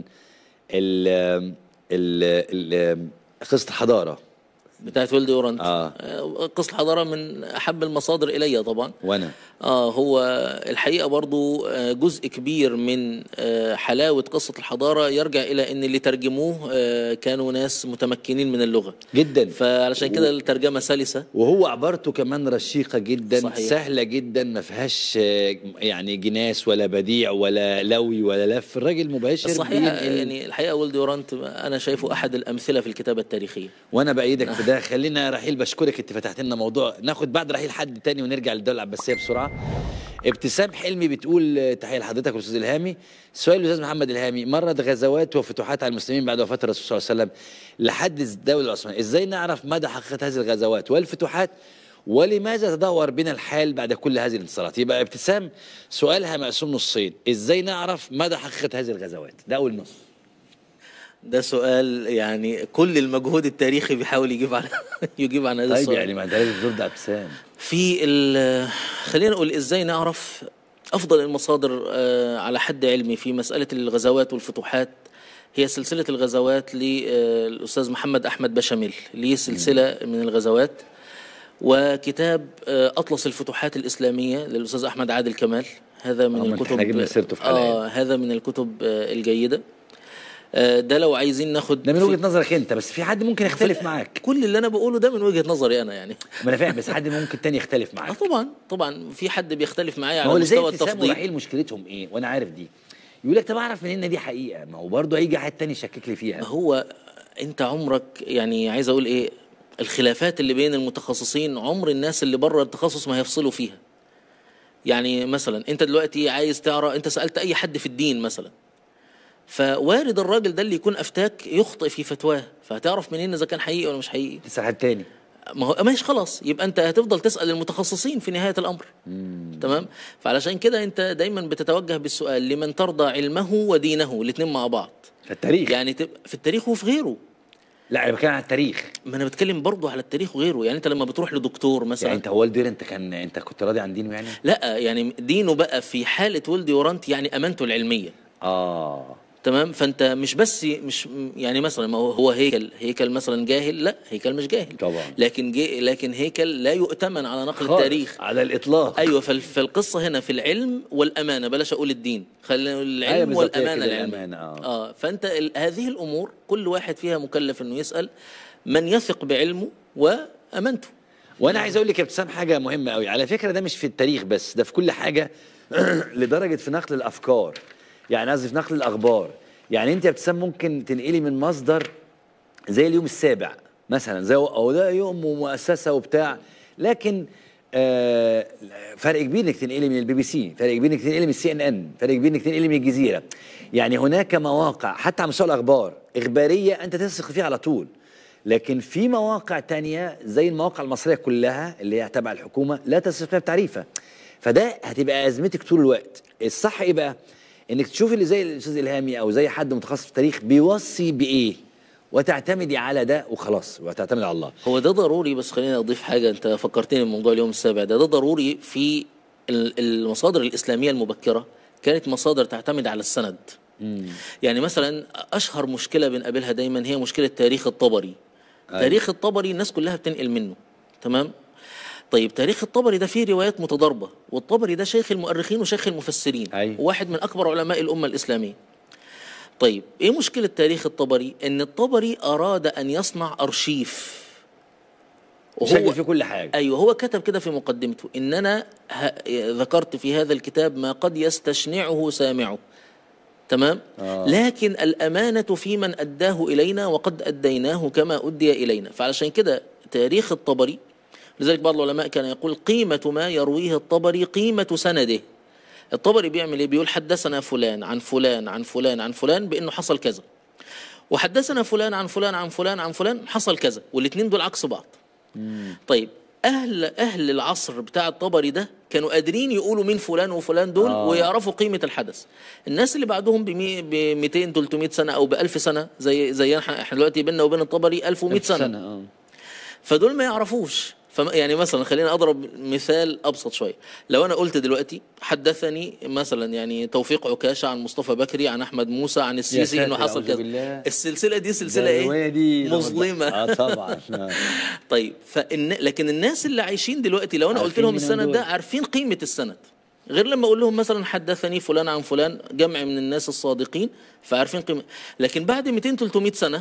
ال ال ال قصه الحضاره بتاعت ولدي أورانت آه. آه، قصة الحضارة من أحب المصادر إلي طبعا وانا اه هو الحقيقه برضو آه، جزء كبير من آه، حلاوه قصه الحضاره يرجع الى ان اللي ترجموه آه، كانوا ناس متمكنين من اللغه جدا فعلشان كده الترجمه سلسه وهو عبارته كمان رشيقه جدا صحيح. سهله جدا ما فيهاش آه، يعني جناس ولا بديع ولا لوي ولا لف الراجل مباشر صحيح بينقل. يعني الحقيقه ولد دورانت انا شايفه احد الامثله في الكتابه التاريخيه وانا بايدك في ده خلينا رحيل بشكرك انت فتحت لنا موضوع ناخد بعد رحيل حد تاني ونرجع للدوله العباسيه بسرعه ابتسام حلمي بتقول آه، تحيه لحضرتك يا استاذ الهامي سؤال الاستاذ محمد الهامي مرت غزوات وفتوحات على المسلمين بعد وفاه الرسول صلى الله عليه وسلم لحد الدوله العثمانيه ازاي نعرف مدى حقيقه هذه الغزوات والفتوحات ولماذا تدهور بنا الحال بعد كل هذه الانتصارات يبقى ابتسام سؤالها مقسوم نصين ازاي نعرف مدى حقيقه هذه الغزوات ده اول نص ده سؤال يعني كل المجهود التاريخي بيحاول يجيب على يجيب عن هذا طيب السؤال يعني ما ده لازم ترد على ابتسام في ال- خلينا نقول ازاي نعرف افضل المصادر آه، على حد علمي في مساله الغزوات والفتوحات هي سلسله الغزوات للاستاذ محمد احمد بشاميل ليه سلسله من الغزوات وكتاب آه، اطلس الفتوحات الاسلاميه للاستاذ احمد عادل كمال هذا من آه، ما انت الكتب احنا جبنا سيرته في اه هذا من الكتب آه، الجيده آه، ده لو عايزين ناخد ده من في- وجهه نظرك انت بس في حد ممكن يختلف معاك كل اللي انا بقوله ده من وجهه نظري انا يعني ما انا فاهم بس حد ممكن تاني يختلف اه معاك طبعا طبعا في حد بيختلف معايا ما على هو اللي زي مستوى ابتسام التفضيل ورحيل مشكلتهم ايه وانا عارف دي يقول لك طب اعرف منين إن دي حقيقه ما هو برضه هيجي حد تاني يشكك لي فيها ما هو انت عمرك يعني عايز اقول ايه الخلافات اللي بين المتخصصين عمر الناس اللي بره التخصص ما هيفصلوا فيها يعني مثلا انت دلوقتي عايز تعرف انت سالت اي حد في الدين مثلا فوارد الراجل ده اللي يكون افتاك يخطئ في فتواه فهتعرف منين اذا كان حقيقي ولا مش حقيقي تسال حد تاني ما هو ماشي خلاص يبقى انت هتفضل تسال المتخصصين في نهايه الامر تمام فعلشان كده انت دايما بتتوجه بالسؤال لمن ترضى علمه ودينه الاثنين مع بعض في التاريخ يعني تبقى في التاريخ وفي غيره لا انا بتكلم عن التاريخ ما انا بتكلم برضه على التاريخ وغيره يعني انت لما بتروح لدكتور مثلا يعني انت هو والدير انت كان انت كنت راضي عن دينه يعني لا يعني دينه بقى في حاله ولدي ورانت يعني امانته العلميه اه تمام فانت مش بس مش يعني مثلا ما هو هو هيكل هيكل مثلا جاهل لا هيكل مش جاهل طبعا. لكن جي لكن هيكل لا يؤتمن على نقل خالص، التاريخ على الاطلاق ايوه فال- فالقصه هنا في العلم والامانه بلاش اقول الدين خلينا نقول أيوة العلم بالظبط، هي والامانه كده العلميه الأمانة، آه. اه فانت ال- هذه الامور كل واحد فيها مكلف انه يسال من يثق بعلمه وامانته وانا عايز اقول لك يا ابتسام حاجه مهمه قوي على فكره ده مش في التاريخ بس ده في كل حاجه لدرجه في نقل الافكار يعني قصدي في نقل الاخبار يعني انت يا ابتسام ممكن تنقلي من مصدر زي اليوم السابع مثلا زي هو ده يوم ومؤسسه وبتاع لكن آه فرق كبير انك تنقلي من البي بي سي فرق كبير انك تنقلي من السي ان ان فرق كبير انك تنقلي من الجزيره يعني هناك مواقع حتى على مستوى الاخبار اخباريه انت تثق فيها على طول لكن في مواقع تانية زي المواقع المصرية كلها اللي هي تبع الحكومة لا تثق فيها بتعريفة فده هتبقى أزمتك طول الوقت الصح إيه بقى إنك تشوف اللي زي الأستاذ إلهامي أو زي حد متخصص في التاريخ بيوصي بإيه وتعتمدي على ده وخلاص وتعتمد على الله هو ده ضروري بس خليني اضيف حاجه انت فكرتني بموضوع اليوم السابع ده ده ضروري في ال- المصادر الاسلاميه المبكره كانت مصادر تعتمد على السند يعني مثلا اشهر مشكله بنقابلها دايما هي مشكله تاريخ الطبري أيوة. تاريخ الطبري الناس كلها بتنقل منه تمام طيب تاريخ الطبري ده فيه روايات متضاربه والطبري ده شيخ المؤرخين وشيخ المفسرين أيوة. واحد من اكبر علماء الامه الاسلاميه طيب ايه مشكله تاريخ الطبري ان الطبري اراد ان يصنع ارشيف يسجل في كل حاجة ايوه هو كتب كده في مقدمته ان انا ه... ذكرت في هذا الكتاب ما قد يستشنعه سامعه تمام آه. لكن الامانه في من اداه الينا وقد اديناه كما ادي الينا فعلشان كده تاريخ الطبري لذلك بعض العلماء كان يقول قيمه ما يرويه الطبري قيمه سنده الطبري بيعمل ايه بيقول حدثنا فلان عن فلان عن فلان عن فلان بانه حصل كذا وحدثنا فلان عن فلان عن فلان عن فلان حصل كذا والاثنين دول عكس بعض طيب اهل اهل العصر بتاع الطبري ده كانوا قادرين يقولوا مين فلان وفلان دول آه. آه. ويعرفوا قيمه الحدث الناس اللي بعدهم ب 200 300 سنه او ب 1000 سنه زي زي احنا إحنا دلوقتي بيننا وبين الطبري 1100 سنه, آه. فدول ما يعرفوش فم يعني مثلا خلينا اضرب مثال ابسط شويه لو انا قلت دلوقتي حدثني مثلا يعني توفيق عكاشه عن مصطفى بكري عن احمد موسى عن السيسي انه ساتر، حصل أعوذ كذا بالله. السلسله دي سلسله ده الرواية ايه دي مظلمه اه طبعا آه. طيب فإن لكن الناس اللي عايشين دلوقتي لو انا قلت عارفين لهم مين السند دول. ده عارفين قيمه السند غير لما اقول لهم مثلا حدثني فلان عن فلان جمع من الناس الصادقين فعارفين قيمه لكن بعد 200 300 سنه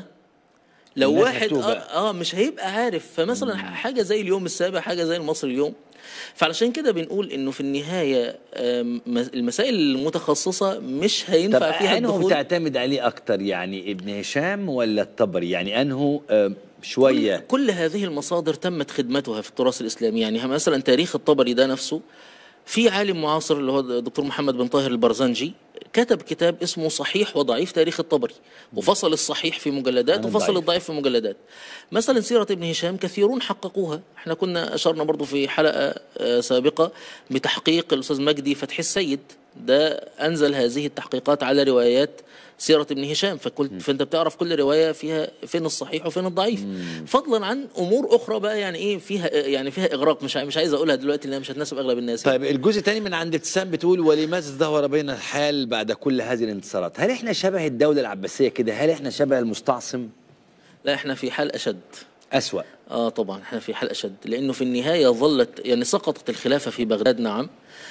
لو الناس واحد هتوه آه, بقى. اه مش هيبقى عارف فمثلا حاجه زي اليوم السابع حاجه زي المصري اليوم فعلشان كده بنقول انه في النهايه آم، المسائل المتخصصه مش طب هينفع فيها انه الدخول بتعتمد عليه اكتر يعني ابن هشام ولا الطبري يعني انه آه، شويه كل هذه المصادر تمت خدمتها في التراث الاسلامي يعني مثلا تاريخ الطبري ده نفسه في عالم معاصر اللي هو الدكتور محمد بن طاهر البرزنجي كتب كتاب اسمه صحيح وضعيف تاريخ الطبري وفصل الصحيح في مجلدات عن وفصل الضعيف. الضعيف في مجلدات مثلا سيرة ابن هشام كثيرون حققوها احنا كنا أشرنا برضو في حلقة آه، سابقة بتحقيق الأستاذ مجدي فتحي السيد ده أنزل هذه التحقيقات على روايات سيرة ابن هشام فكل فانت بتعرف كل رواية فيها فين الصحيح وفين الضعيف فضلا عن أمور أخرى بقى يعني إيه فيها يعني فيها إغراق مش ع- مش عايز أقولها دلوقتي لأنها مش هتناسب أغلب الناس طيب الجزء الثاني من عند ابتسام بتقول ولماذا ازدهر بين الحال بعد كل هذه الانتصارات هل احنا شبه الدولة العباسية كده هل احنا شبه المستعصم لا احنا في حال أشد أسوأ اه طبعا احنا في حال اشد لانه في النهايه ظلت يعني سقطت الخلافه في بغداد نعم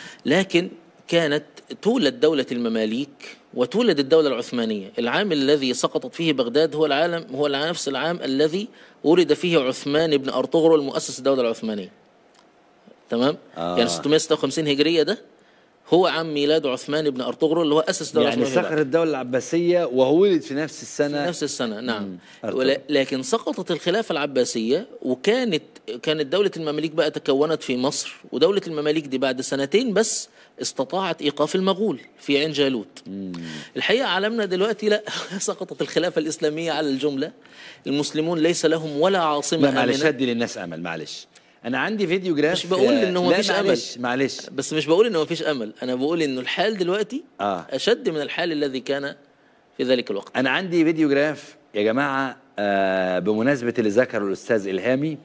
لكن كانت تولد دوله المماليك وتولد الدوله العثمانيه العام الذي سقطت فيه بغداد هو العالم هو نفس العام الذي ولد فيه عثمان بن ارطغرل مؤسس الدوله العثمانيه تمام آه. يعني 656 هجريه ده هو عام ميلاد عثمان بن ارطغرل اللي هو اسس الدوله يعني العثمانيه سخر الدولة العباسية وهو ولد في نفس السنة في نفس السنة نعم أرطغرل. ولا- لكن سقطت الخلافة العباسية وكانت كانت دولة المماليك بقى تكونت في مصر ودولة المماليك دي بعد سنتين بس استطاعت إيقاف المغول في عين جالوت الحقيقة عالمنا دلوقتي لا سقطت الخلافة الإسلامية على الجملة المسلمون ليس لهم ولا عاصمة لا معلش آمنة ادي للناس امل معلش انا عندي فيديو جراف مش بقول إنه لا مفيش أمل. معلش معلش بس مش بقول إنه مفيش أمل أنا بقول إنه الحال دلوقتي آه. أشد من الحال الذي كان في ذلك الوقت انا عندي فيديو جراف يا جماعه آه بمناسبه اللي ذكره الاستاذ الهامي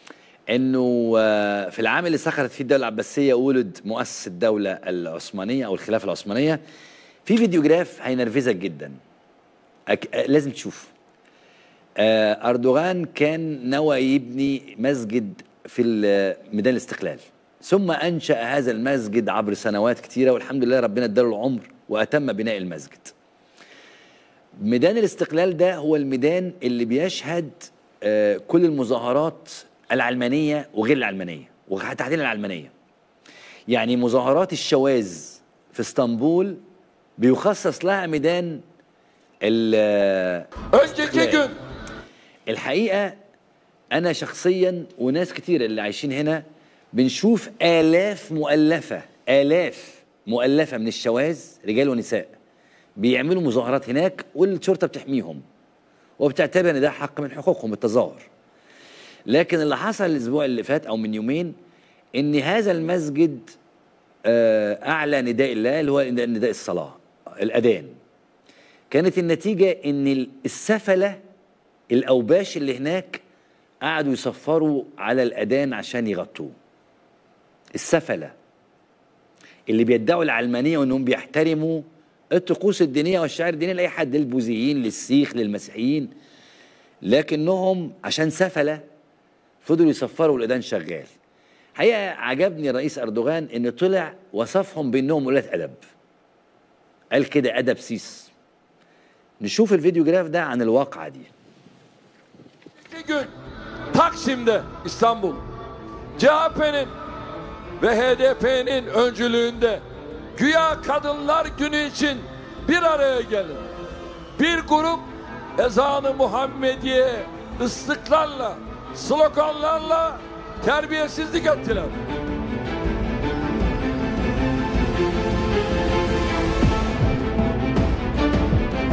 انه آه في العام اللي سخرت فيه الدوله العباسيه ولد مؤسس الدوله العثمانيه او الخلافه العثمانيه في فيديو جراف هينرفزك جدا أك... آه لازم تشوف آه اردوغان كان نوى يبني مسجد في ال- ميدان الاستقلال ثم انشا هذا المسجد عبر سنوات كثيره والحمد لله ربنا اداله العمر واتم بناء المسجد ميدان الاستقلال ده هو الميدان اللي بيشهد آه، كل المظاهرات العلمانية وغير العلمانية وتحديدا العلمانية يعني مظاهرات الشواذ في اسطنبول بيخصص لها ميدان ال- Önceki gün الحقيقة أنا شخصيا وناس كتير اللي عايشين هنا بنشوف آلاف مؤلفة آلاف مؤلفة من الشواذ رجال ونساء بيعملوا مظاهرات هناك والشرطة بتحميهم وبتعتبر ان ده حق من حقوقهم التظاهر لكن اللي حصل الاسبوع اللي فات او من يومين ان هذا المسجد آه، اعلى نداء الله اللي هو نداء الصلاه الاذان كانت النتيجه ان السفله الاوباش اللي هناك قعدوا يصفروا على الاذان عشان يغطوه السفله اللي بيدعوا العلمانيه وانهم بيحترموا الطقوس الدينيه والشعائر الدينيه لاي حد للبوذيين للسيخ للمسيحيين لكنهم عشان سفله فضلوا يصفروا والاذان شغال حقيقه عجبني الرئيس اردوغان ان طلع وصفهم بانهم قلة ادب قال كده ادب سيس نشوف الفيديو جراف ده عن الواقعه دي önceki gün Taksim'de İstanbul CHP'nin ve HDP'nin öncülüğünde güya kadınlar günü için bir araya gelin. Bir grup ezanı Muhammediye ıslıklarla, sloganlarla terbiyesizlik ettiler.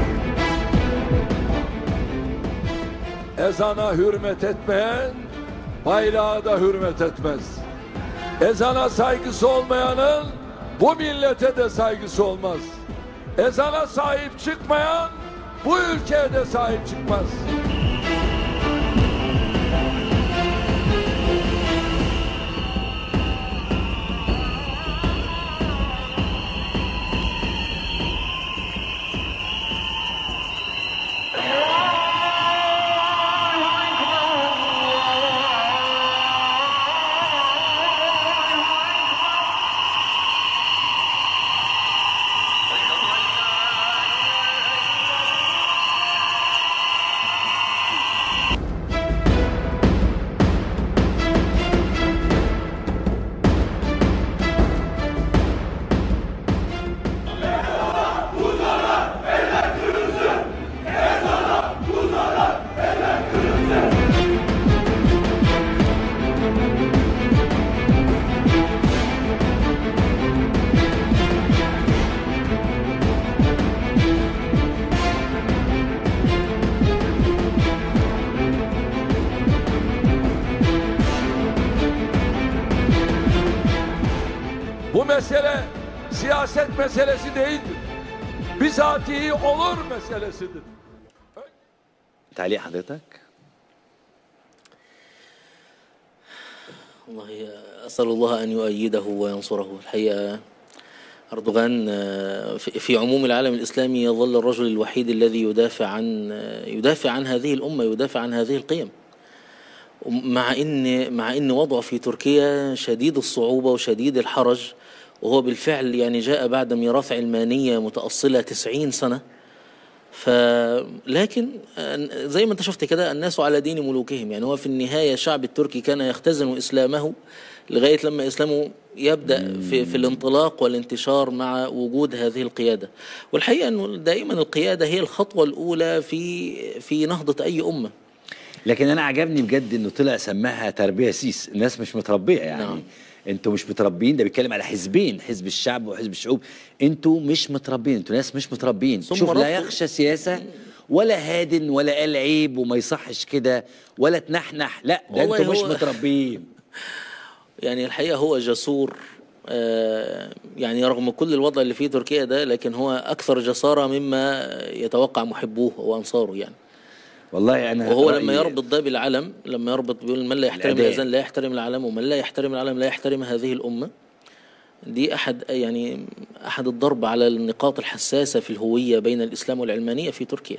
Ezana hürmet etmeyen bayrağı da hürmet etmez. Ezana saygısı olmayanın bu millete de saygısı olmaz. Ezana sahip çıkmayan bu ülkeye de sahip çıkmaz. Bu mesele siyaset meselesi değildir. Bizatihi olur meselesidir. تعليق حضرتك والله أسأل الله أن يؤيده وينصره الحقيقة أردوغان آه، في في عموم العالم الإسلامي يظل الرجل الوحيد الذي يدافع عن آه، يدافع عن هذه الأمة يدافع عن هذه القيم مع ان مع ان وضعه في تركيا شديد الصعوبة وشديد الحرج وهو بالفعل يعني جاء بعد ميراث علمانية متأصلة 90 سنة ف لكن آه، زي ما انت شفت كده الناس على دين ملوكهم يعني هو في النهايه الشعب التركي كان يختزن اسلامه لغايه لما اسلامه يبدا في في الانطلاق والانتشار مع وجود هذه القياده والحقيقه انه دائما القياده هي الخطوه الاولى في في نهضه اي امه لكن انا عجبني بجد انه طلع سماها تربيه سيس الناس مش متربيه يعني نعم. انتوا مش متربيين ده بيتكلم على حزبين حزب الشعب وحزب الشعوب انتوا مش متربيين انتوا ناس مش متربيين ثم شوف لا رفضوا- يخشى سياسه ولا هادن ولا قال عيب وما يصحش كده ولا تنحنح لا ده والله انتوا مش هو- متربيين يعني الحقيقه هو جسور آه، يعني رغم كل الوضع اللي فيه تركيا ده لكن هو اكثر جساره مما يتوقع محبوه وانصاره يعني والله انا وهو رأيي- لما يربط ده بالعلم لما يربط بيقول من لا يحترم الأداء. الأذان لا يحترم العلم ومن لا يحترم العلم لا يحترم هذه الأمة دي أحد يعني أحد الضرب على النقاط الحساسة في الهوية بين الإسلام والعلمانية في تركيا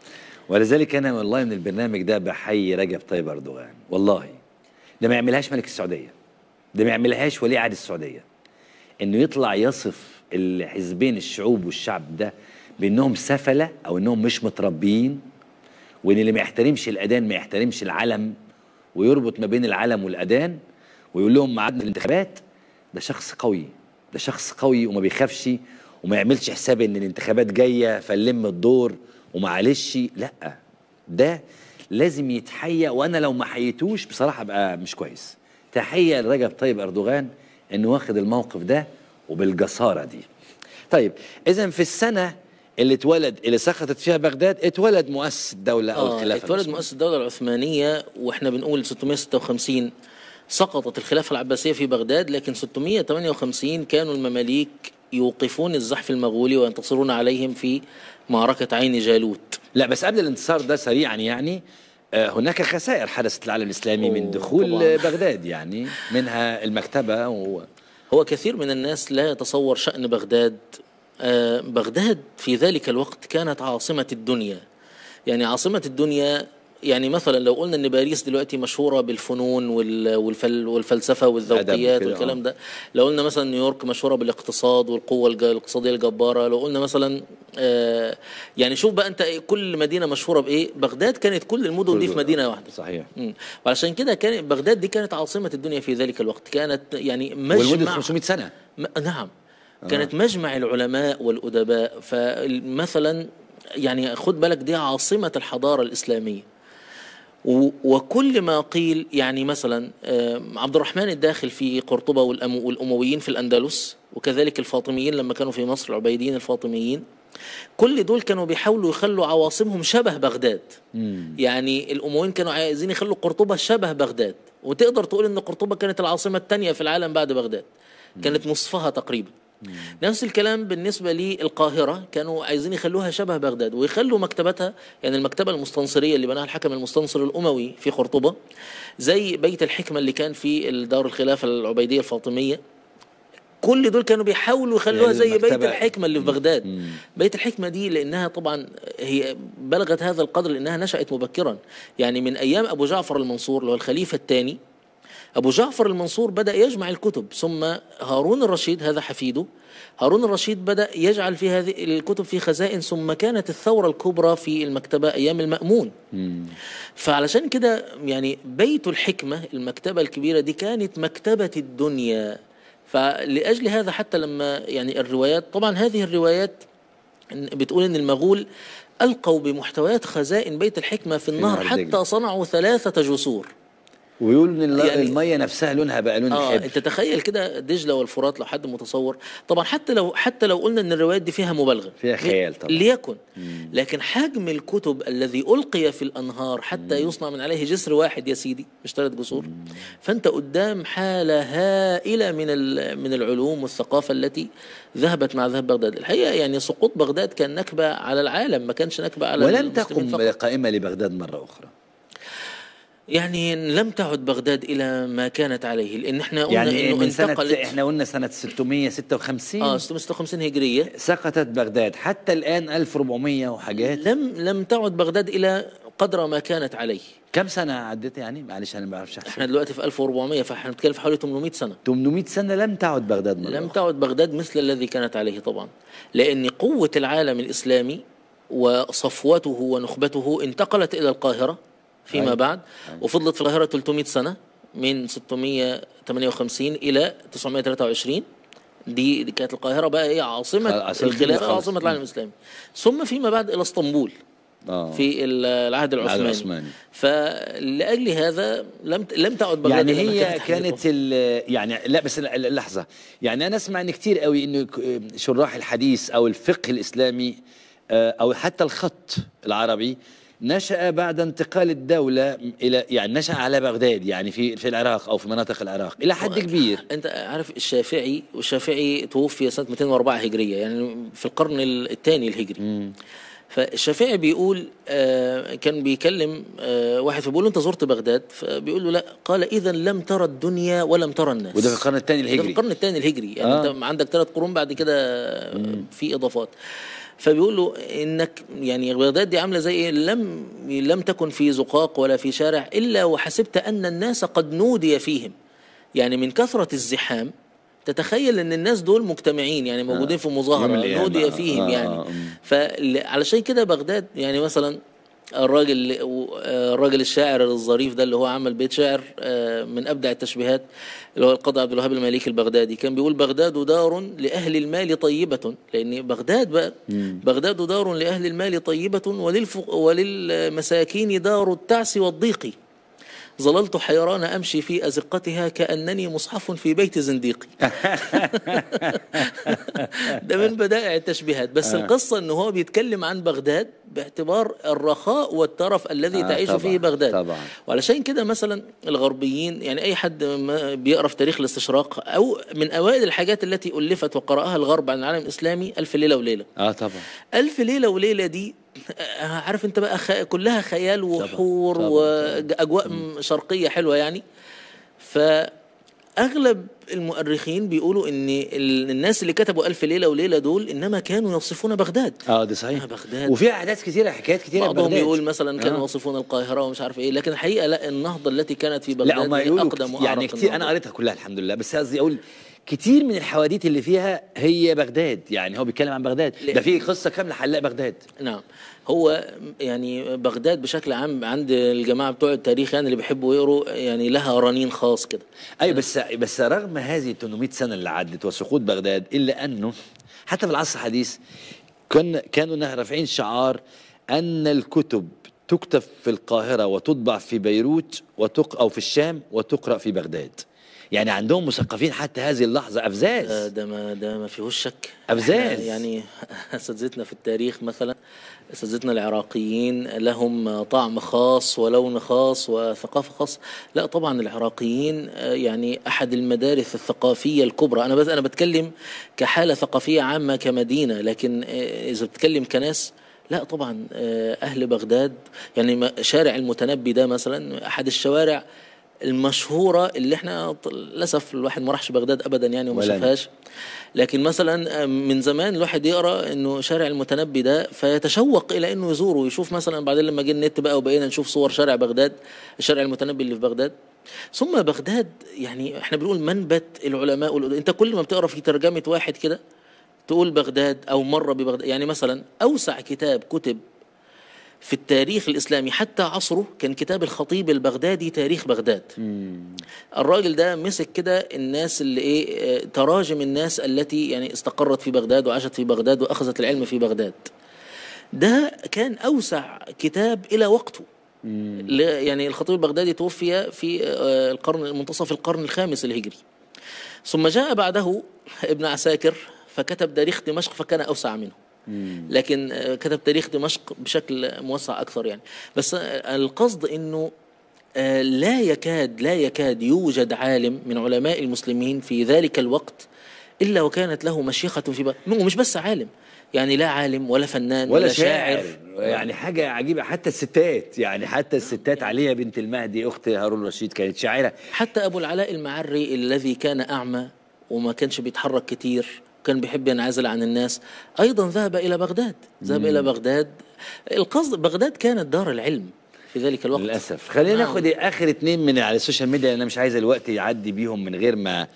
ولذلك انا والله من البرنامج ده بحيي رجب طيب اردوغان والله ده ما يعملهاش ملك السعوديه ده ما يعملهاش ولي عهد السعوديه انه يطلع يصف الحزبين الشعوب والشعب ده بانهم سفله او انهم مش متربيين وان اللي ما يحترمش الاذان ما يحترمش العلم ويربط ما بين العلم والاذان ويقول لهم ميعادنا الانتخابات ده شخص قوي ده شخص قوي وما بيخافش وما يعملش حساب ان الانتخابات جايه فنلم الدور ومعلش لا ده لازم يتحيى وانا لو ما حييتوش بصراحه بقى مش كويس تحيه لرجب طيب اردوغان انه واخد الموقف ده وبالجساره دي طيب اذا في السنه اللي اتولد اللي سقطت فيها بغداد اتولد مؤسس الدوله او آه الخلافه اتولد العثمانية. مؤسس الدولة العثمانية وإحنا بنقول 656 سقطت الخلافة العباسية في بغداد لكن 658 كانوا المماليك يوقفون الزحف المغولي وينتصرون عليهم في معركة عين جالوت لا بس قبل الانتصار ده سريعا يعني آه، هناك خسائر حدثت العالم الاسلامي من أوه، دخول طبعاً. بغداد يعني منها المكتبه و... هو كثير من الناس لا يتصور شأن بغداد آه، بغداد في ذلك الوقت كانت عاصمة الدنيا يعني عاصمة الدنيا يعني مثلا لو قلنا ان باريس دلوقتي مشهوره بالفنون وال- والفل والفلسفه والذوقيات كده، والكلام آه. ده لو قلنا مثلا نيويورك مشهوره بالاقتصاد والقوه الج- الاقتصاديه الجباره لو قلنا مثلا آه يعني شوف بقى انت إيه، كل مدينه مشهوره بايه بغداد كانت كل المدن دي في مدينه واحده صحيح مم. وعلشان كده كان بغداد دي كانت عاصمه الدنيا في ذلك الوقت كانت يعني ولمده مجمع 500 سنه م- نعم كانت مجمع العلماء والأدباء فمثلا يعني خد بالك دي عاصمة الحضارة الإسلامية و- وكل ما قيل يعني مثلا آه، عبد الرحمن الداخل في قرطبة والأم- والأمويين في الأندلس وكذلك الفاطميين لما كانوا في مصر العبيديين الفاطميين كل دول كانوا بيحاولوا يخلوا عواصمهم شبه بغداد يعني الأمويين كانوا عايزين يخلوا قرطبة شبه بغداد وتقدر تقول ان قرطبه كانت العاصمه الثانيه في العالم بعد بغداد كانت نصفها تقريبا نفس الكلام بالنسبة للقاهرة كانوا عايزين يخلوها شبه بغداد ويخلوا مكتبتها يعني المكتبة المستنصرية اللي بناها الحكم المستنصر الأموي في قرطبة زي بيت الحكمة اللي كان في دار الخلافة العبيدية الفاطمية كل دول كانوا بيحاولوا يخلوها يعني زي بيت المكتبة- الحكمة اللي في بغداد بيت الحكمة دي لأنها طبعا هي بلغت هذا القدر لأنها نشأت مبكرا يعني من أيام أبو جعفر المنصور اللي هو الخليفة الثاني أبو جعفر المنصور بدأ يجمع الكتب ثم هارون الرشيد هذا حفيده هارون الرشيد بدأ يجعل في هذه الكتب في خزائن ثم كانت الثورة الكبرى في المكتبة أيام المأمون فعلشان كده يعني بيت الحكمة المكتبة الكبيرة دي كانت مكتبة الدنيا فلأجل هذا حتى لما يعني الروايات طبعا هذه الروايات إن- بتقول ان المغول القوا بمحتويات خزائن بيت الحكمه في النهر نهر دجلة. حتى صنعوا ثلاثه جسور ويقولوا ان الل- يعني- الميه نفسها لونها بقى لون اه الحبر انت تخيل كده دجله والفرات لو حد متصور طبعا حتى لو حتى لو قلنا ان الروايات دي فيها مبالغه فيها خيال طبعا. ليكن لكن حجم الكتب الذي القي في الانهار حتى يصنع من عليه جسر واحد يا سيدي مش ثلاث جسور فانت قدام حاله هائله من ال- من العلوم والثقافه التي ذهبت مع ذهاب بغداد الحقيقه يعني سقوط بغداد كان نكبه على العالم ما كانش نكبه على ولم المسلمين تقم فقط. قائمه لبغداد مره اخرى يعني لم تعد بغداد الى ما كانت عليه لان احنا قلنا يعني انه من سنه انتقلت احنا قلنا سنه 656 اه 656 هجريه سقطت بغداد حتى الان 1400 وحاجات لم لم تعد بغداد الى قدر ما كانت عليه كم سنه عدت يعني معلش انا ما بعرفش احنا احسب دلوقتي في 1400 فاحنا بنتكلم في حوالي 800 سنه 800 سنه لم تعد بغداد مره لم أخرى. تعد بغداد مثل الذي كانت عليه طبعا لان قوه العالم الاسلامي وصفوته ونخبته انتقلت الى القاهره فيما أيوة. بعد وفضلت في القاهره 300 سنه من 658 الى 923 دي دي كانت القاهره بقى ايه عاصمه عاصمة الخلافه خالص. وعاصمه العالم الاسلامي ثم فيما بعد الى اسطنبول اه في ال- العهد العثماني, العثماني. فلاجل هذا لم لم تعد بغداد يعني إلى ما هي عليه كانت طبعاً. ال- يعني لا بس ال- ال- لحظه يعني انا اسمع ان كتير قوي انه ك- شراح الحديث او الفقه الاسلامي آه، او حتى الخط العربي نشأ بعد انتقال الدولة إلى يعني نشأ على بغداد يعني في في العراق أو في مناطق العراق إلى حد كبير انت عارف الشافعي والشافعي توفي سنه 204 هجريه يعني في القرن الثاني الهجري فالشافعي بيقول آه كان بيكلم آه واحد فبيقول له انت زرت بغداد فبيقول له لا قال اذا لم ترى الدنيا ولم ترى الناس وده في القرن الثاني ده في الهجري القرن الثاني الهجري يعني آه. آه. انت عندك ثلاث قرون بعد كده في اضافات فبيقول له انك يعني بغداد دي عامله زي ايه لم لم تكن في زقاق ولا في شارع الا وحسبت ان الناس قد نودي فيهم يعني من كثره الزحام تتخيل ان الناس دول مجتمعين يعني موجودين في يوم مظاهره القيامة. نودي آه، فيهم آه، يعني آه، آه. فعلشان كده بغداد يعني مثلا الراجل الراجل الشاعر الظريف ده اللي هو عمل بيت شعر آه، من ابدع التشبيهات اللي هو القاضي عبد الوهاب المالكي البغدادي كان بيقول بغداد دار لاهل المال طيبه لان بغداد بقى بغداد دار لاهل المال طيبه وللفق وللمساكين دار التعس والضيق ظللت حيران امشي في ازقتها كانني مصحف في بيت زنديق ده من بدائع التشبيهات بس القصه ان هو بيتكلم عن بغداد باعتبار الرخاء والترف الذي آه، تعيش طبعاً، فيه بغداد طبعاً. وعلشان كده مثلا الغربيين يعني اي حد ما بيقرا في تاريخ الاستشراق او من اوائل الحاجات التي الفت وقراها الغرب عن العالم الاسلامي الف ليله وليله اه طبعا ألف ليلة وليلة دي آه، عارف انت بقى خ... كلها خيال وحور طبعاً، وأجواء م- شرقية حلوة يعني فأغلب المؤرخين بيقولوا إن ال- الناس اللي كتبوا ألف ليلة وليلة دول إنما كانوا يصفون بغداد اه ده صحيح آه، بغداد. وفي احداث كثيره حكايات كثيره بعضهم بغداد. يقول مثلا كانوا آه. يصفون القاهرة ومش عارف إيه لكن الحقيقة لا النهضة التي كانت في لا بغداد هم هي يقولوا أقدم كتير يعني وأعرق كتير انا النهضة. قريتها كلها الحمد لله بس قصدي اقول كتير من الحواديت اللي فيها هي بغداد يعني هو بيتكلم عن بغداد ليه؟ ده في قصه كامله حلاق بغداد نعم هو يعني بغداد بشكل عام عند الجماعة بتوع التاريخ يعني اللي بيحبوا يقروا يعني لها رنين خاص كده اي بس بس رغم هذه 800 سنه اللي عدت وسقوط بغداد الا انه حتى في العصر الحديث كان كانوا رافعين شعار ان الكتب تكتب في القاهره وتطبع في بيروت وتق او في الشام وتقرا في بغداد يعني عندهم مثقفين حتى هذه اللحظه ده, افزاز ده ما ده ما فيهوش شك أبزاز. إحنا يعني اساتذتنا في التاريخ مثلا اساتذتنا العراقيين لهم طعم خاص ولون خاص وثقافه خاصه لا طبعا العراقيين آه، يعني احد المدارس الثقافيه الكبرى انا بس انا بتكلم كحاله ثقافيه عامه كمدينه لكن آه، اذا بتكلم كناس لا طبعا آه، اهل بغداد يعني ما- شارع المتنبي ده مثلا احد الشوارع المشهوره اللي احنا ط- للاسف الواحد ما راحش بغداد ابدا يعني وما ولا أنا. شافهاش لكن مثلا من زمان الواحد يقرا انه شارع المتنبي ده فيتشوق الى انه يزوره ويشوف مثلا بعدين لما جه النت بقى وبقينا نشوف صور شارع بغداد الشارع المتنبي اللي في بغداد ثم بغداد يعني احنا بنقول منبت العلماء والأد- انت كل ما بتقرا في ترجمه واحد كده تقول بغداد او مر ببغداد يعني مثلا اوسع كتاب كتب في التاريخ الاسلامي حتى عصره كان كتاب الخطيب البغدادي تاريخ بغداد الراجل ده مسك كده الناس اللي ايه آه، تراجم الناس التي يعني استقرت في بغداد وعاشت في بغداد واخذت العلم في بغداد ده كان اوسع كتاب الى وقته ل- يعني الخطيب البغدادي توفي في آه، القرن منتصف القرن الخامس الهجري ثم جاء بعده ابن عساكر فكتب تاريخ دمشق فكان اوسع منه لكن آه، كتب تاريخ دمشق بشكل موسع اكثر يعني بس آه، القصد انه آه، لا يكاد لا يكاد يوجد عالم من علماء المسلمين في ذلك الوقت الا وكانت له مشيخه في بغداد ومش بس عالم يعني لا عالم ولا فنان ولا شاعر يعني حاجه عجيبه حتى الستات يعني حتى الستات عليا بنت المهدي اخت هارون رشيد كانت شاعره حتى ابو العلاء المعري الذي كان اعمى وما كانش بيتحرك كتير كان بيحب ينعزل عن الناس ايضا ذهب الى بغداد ذهب الى بغداد القصد بغداد كانت دار العلم في ذلك الوقت للاسف خلينا نعم. ناخد اخر اتنين من على السوشيال ميديا انا مش عايز الوقت يعدي بيهم من غير ما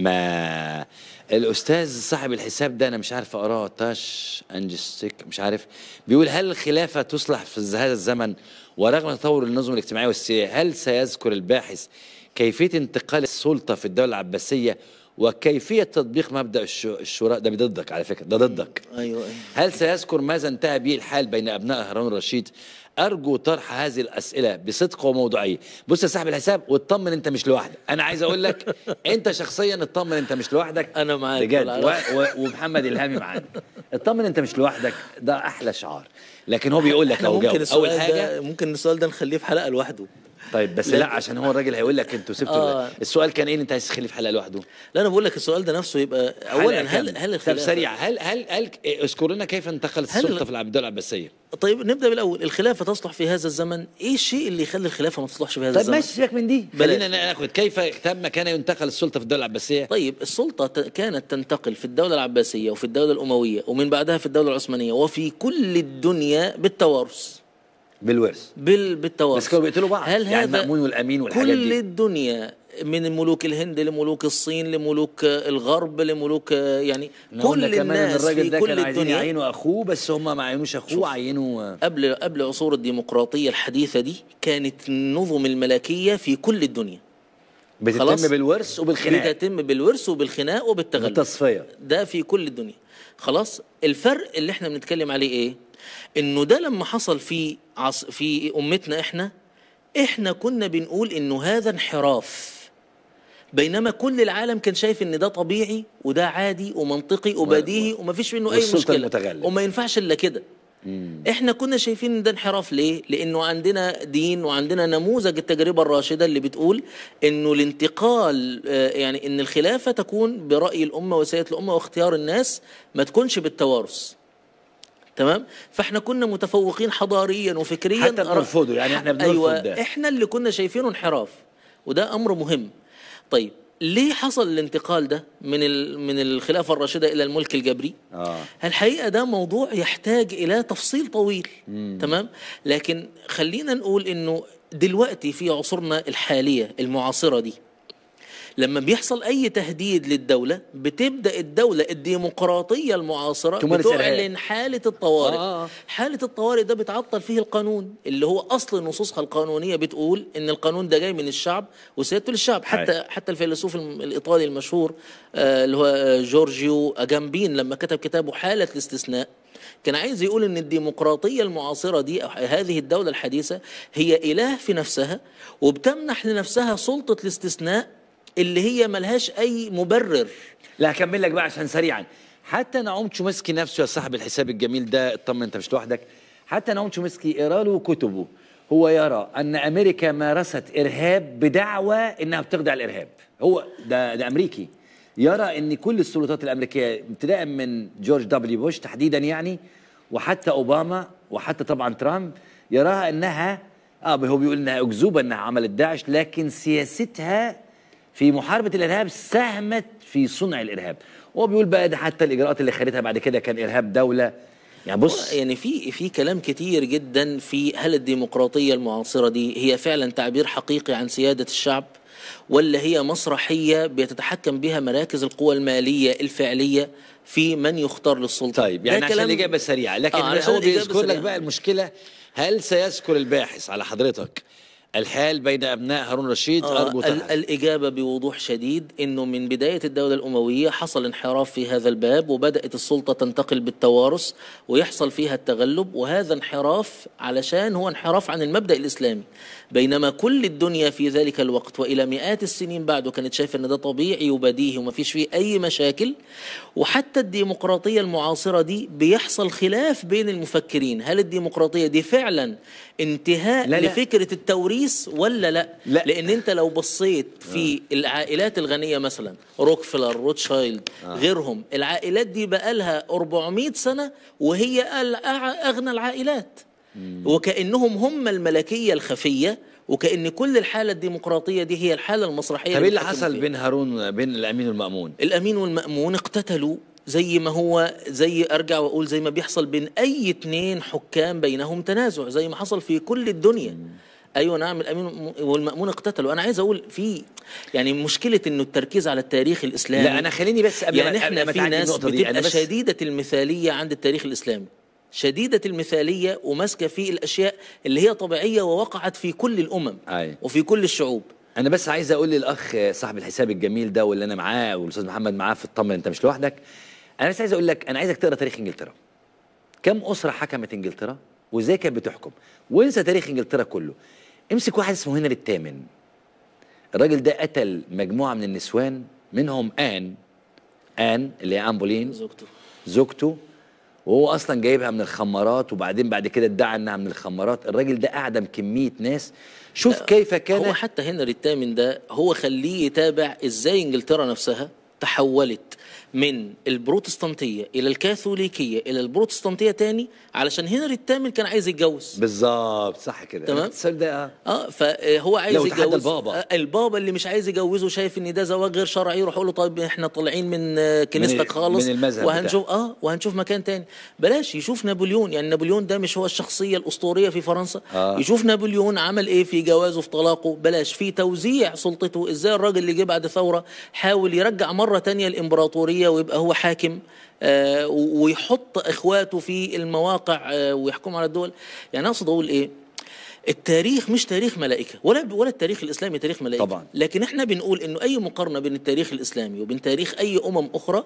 ما الاستاذ صاحب الحساب ده انا مش عارف اقراه تاش انجستيك مش عارف بيقول هل الخلافه تصلح في هذا الزمن ورغم تطور النظم الاجتماعيه والسياسيه هل سيذكر الباحث كيفيه انتقال السلطه في الدوله العباسيه وكيفيه تطبيق مبدا الش- الشورى ده ضدك على فكره ده ضدك ايوه ايوه هل سيذكر ماذا انتهى به الحال بين ابناء هارون الرشيد ارجو طرح هذه الاسئله بصدق وموضوعيه بص يا صاحب الحساب واطمن انت مش لوحدك انا عايز اقول لك انت شخصيا اطمن انت مش لوحدك أنا معاك بجد والعلاقة. و... و... ومحمد الهامي معانا اطمن انت مش لوحدك ده احلى شعار لكن هو بيقول لك احنا اهو ممكن جاوب السؤال اول حاجه ده ممكن السؤال ده نخليه في حلقه لوحده طيب بس لا. لا عشان هو الراجل هيقول لك انتوا سبتوا آه. السؤال كان ايه اللي انت عايز تخليه في حلقه لوحده لا انا بقول لك السؤال ده نفسه يبقى اولا حلقة هل كاملة. هل طب الخلافه سريع هل هل هل اذكر لنا كيف انتقلت هل- السلطه في الدوله العباسيه طيب نبدا بالاول الخلافه تصلح في هذا الزمن ايه الشيء اللي يخلي الخلافه ما تصلحش في هذا طيب الزمن ماشي سيبك من دي بلاش. خلينا ناخد كيف تم كان ينتقل السلطه في الدوله العباسيه طيب السلطة ت- كانت تنتقل في الدولة العباسية وفي الدولة الأموية ومن بعدها في الدولة العثمانية وفي كل الدنيا بالتوارث بالورث بال بالتوارث بس كانوا بيقتلوا بعض هل يعني هذا المأمون والامين والحاجات كل دي الدنيا من ملوك الهند لملوك الصين لملوك آه، الغرب لملوك آه، يعني إحنا قلنا كل كمان ان الناس الراجل في ده كل كانوا عايزين الدنيا يعينوا اخوه بس هم ما عينوش اخوه عينوا قبل قبل عصور الديمقراطية الحديثة دي كانت النظم الملكية في كل الدنيا خلاص. بتتم بالورث وبالخناق بتتم بالورث وبالخناق وبالتغلب بالتصفيه ده في كل الدنيا خلاص الفرق اللي احنا بنتكلم عليه ايه انه ده لما حصل في عص... في امتنا احنا احنا كنا بنقول انه هذا انحراف بينما كل العالم كان شايف ان ده طبيعي وده عادي ومنطقي وبديهي وما فيش منه اي والسلطة مشكله المتغلب. وما ينفعش الا كده احنا كنا شايفين ان ده انحراف ليه لانه عندنا دين وعندنا نموذج التجربه الراشده اللي بتقول انه الانتقال آه، يعني ان الخلافه تكون براي الامه وسياده الامه واختيار الناس ما تكونش بالتوارث تمام فاحنا كنا متفوقين حضاريا وفكريا حتى بنرفضه، يعني احنا بنرفض ايوه ده. احنا اللي كنا شايفينه انحراف وده امر مهم طيب ليه حصل الانتقال ده من ال- من الخلافه الراشده الى الملك الجبري اه الحقيقه ده موضوع يحتاج الى تفصيل طويل تمام لكن خلينا نقول انه دلوقتي في عصورنا الحاليه المعاصره دي لما بيحصل اي تهديد للدوله بتبدا الدوله الديمقراطيه المعاصره تمارس بتعلن إرهاب. حاله الطوارئ آه، آه. حاله الطوارئ ده بتعطل فيه القانون اللي هو اصل نصوصها القانونيه بتقول ان القانون ده جاي من الشعب وسيادته للشعب حتى أي. حتى الفيلسوف الم- الايطالي المشهور آه، اللي هو آه، جورجيو اجامبين لما كتب كتابه حاله الاستثناء كان عايز يقول ان الديمقراطيه المعاصره دي أو هذه الدوله الحديثه هي اله في نفسها وبتمنح لنفسها سلطه الاستثناء اللي هي ملهاش اي مبرر لا هكمل لك بقى عشان سريعا حتى نعوم تشومسكي نفسه يا صاحب الحساب الجميل ده اطمن انت مش لوحدك حتى نعوم تشومسكي اقرا له كتبه هو يرى ان امريكا مارست ارهاب بدعوى انها بتخضع الارهاب هو ده ده امريكي يرى ان كل السلطات الامريكيه ابتداء من جورج دبليو بوش تحديدا يعني وحتى اوباما وحتى طبعا ترامب يراها انها اه هو بيقول انها اكذوبه انها عملت داعش لكن سياستها في محاربه الارهاب ساهمت في صنع الارهاب هو بيقول بقى ده حتى الاجراءات اللي خدتها بعد كده كان ارهاب دوله يعني بص يعني في في كلام كتير جدا في هل الديمقراطيه المعاصره دي هي فعلا تعبير حقيقي عن سياده الشعب ولا هي مسرحيه بيتتحكم بها مراكز القوى الماليه الفعليه في من يختار للسلطه طيب ده يعني عشان كلام- الاجابه سريعه لكن آه، علشان هو الإجابة بيذكر لك سريعة. بقى المشكله هل سيذكر الباحث على حضرتك الحال بين ابناء هارون رشيد آه ارجو ال- تحت. الإجابة بوضوح شديد أنه من بداية الدولة الأموية حصل انحراف في هذا الباب وبدأت السلطة تنتقل بالتوارث ويحصل فيها التغلب وهذا انحراف علشان هو انحراف عن المبدأ الإسلامي بينما كل الدنيا في ذلك الوقت وإلى مئات السنين بعده كانت شايفة أن ده طبيعي وبديهي وما فيش فيه أي مشاكل وحتى الديمقراطية المعاصرة دي بيحصل خلاف بين المفكرين هل الديمقراطية دي فعلا انتهاء لا، لا. لفكرة التوريث ولا لا, لا. لان انت لو بصيت في العائلات الغنيه مثلا روكفلر روتشايلد غيرهم العائلات دي بقى لها 400 سنه وهي الأع- اغنى العائلات وكانهم هم الملكيه الخفيه وكان كل الحاله الديمقراطيه دي هي الحاله المسرحيه طب ايه اللي بيتحكموا حصل فيها. بين هارون بين الامين والمامون الامين والمامون اقتتلوا زي ما هو زي ارجع واقول زي ما بيحصل بين اي اتنين حكام بينهم تنازع زي ما حصل في كل الدنيا ايوه نعم الامين والمامون اقتتلوا انا عايز اقول في يعني مشكله انه التركيز على التاريخ الاسلامي لا انا خليني بس قبل يعني ما- قبل احنا ما في تعدي ناس النقطة دي، بتبقى أنا بس- شديده المثاليه عند التاريخ الاسلامي شديده المثاليه وماسكه في الاشياء اللي هي طبيعيه ووقعت في كل الامم أيوة. وفي كل الشعوب انا بس عايز اقول للاخ صاحب الحساب الجميل ده واللي انا معاه والاستاذ محمد معاه في الطمن انت مش لوحدك انا بس عايز اقول لك انا عايزك تقرا تاريخ انجلترا كم اسره حكمت انجلترا وازاي كانت بتحكم وانسى تاريخ انجلترا كله امسك واحد اسمه هنري الثامن الراجل ده قتل مجموعه من النسوان منهم ان ان اللي هي ان بولين زوجته زوجته وهو اصلا جايبها من الخمارات وبعدين بعد كده ادعى انها من الخمارات الراجل ده اعدم كميه ناس شوف كيف كان هو حتى هنري الثامن ده هو خليه يتابع ازاي انجلترا نفسها تحولت من البروتستانتيه الى الكاثوليكيه الى البروتستانتيه تاني علشان هنري الثامن كان عايز يتجوز بالظبط صح كده تمام. السؤال ده اه اه فهو عايز لو تحدى يتجوز البابا. آه البابا اللي مش عايز يجوزه شايف ان ده زواج غير شرعي يروح يقول له طيب احنا طالعين من آه، كنيستك خالص من المذهب وهنشوف اه وهنشوف مكان تاني بلاش يشوف نابليون يعني نابليون ده مش هو الشخصيه الاسطوريه في فرنسا آه. يشوف نابليون عمل ايه في جوازه في طلاقه بلاش في توزيع سلطته ازاي الراجل اللي جه بعد ثوره حاول يرجع مره تانية الامبراطوريه ويبقى هو حاكم آه و- ويحط اخواته في المواقع آه ويحكموا على الدول يعني اقصد اقول ايه التاريخ مش تاريخ ملائكه ولا ولا التاريخ الاسلامي تاريخ ملائكه طبعاً. لكن احنا بنقول انه اي مقارنه بين التاريخ الاسلامي وبين تاريخ اي امم اخرى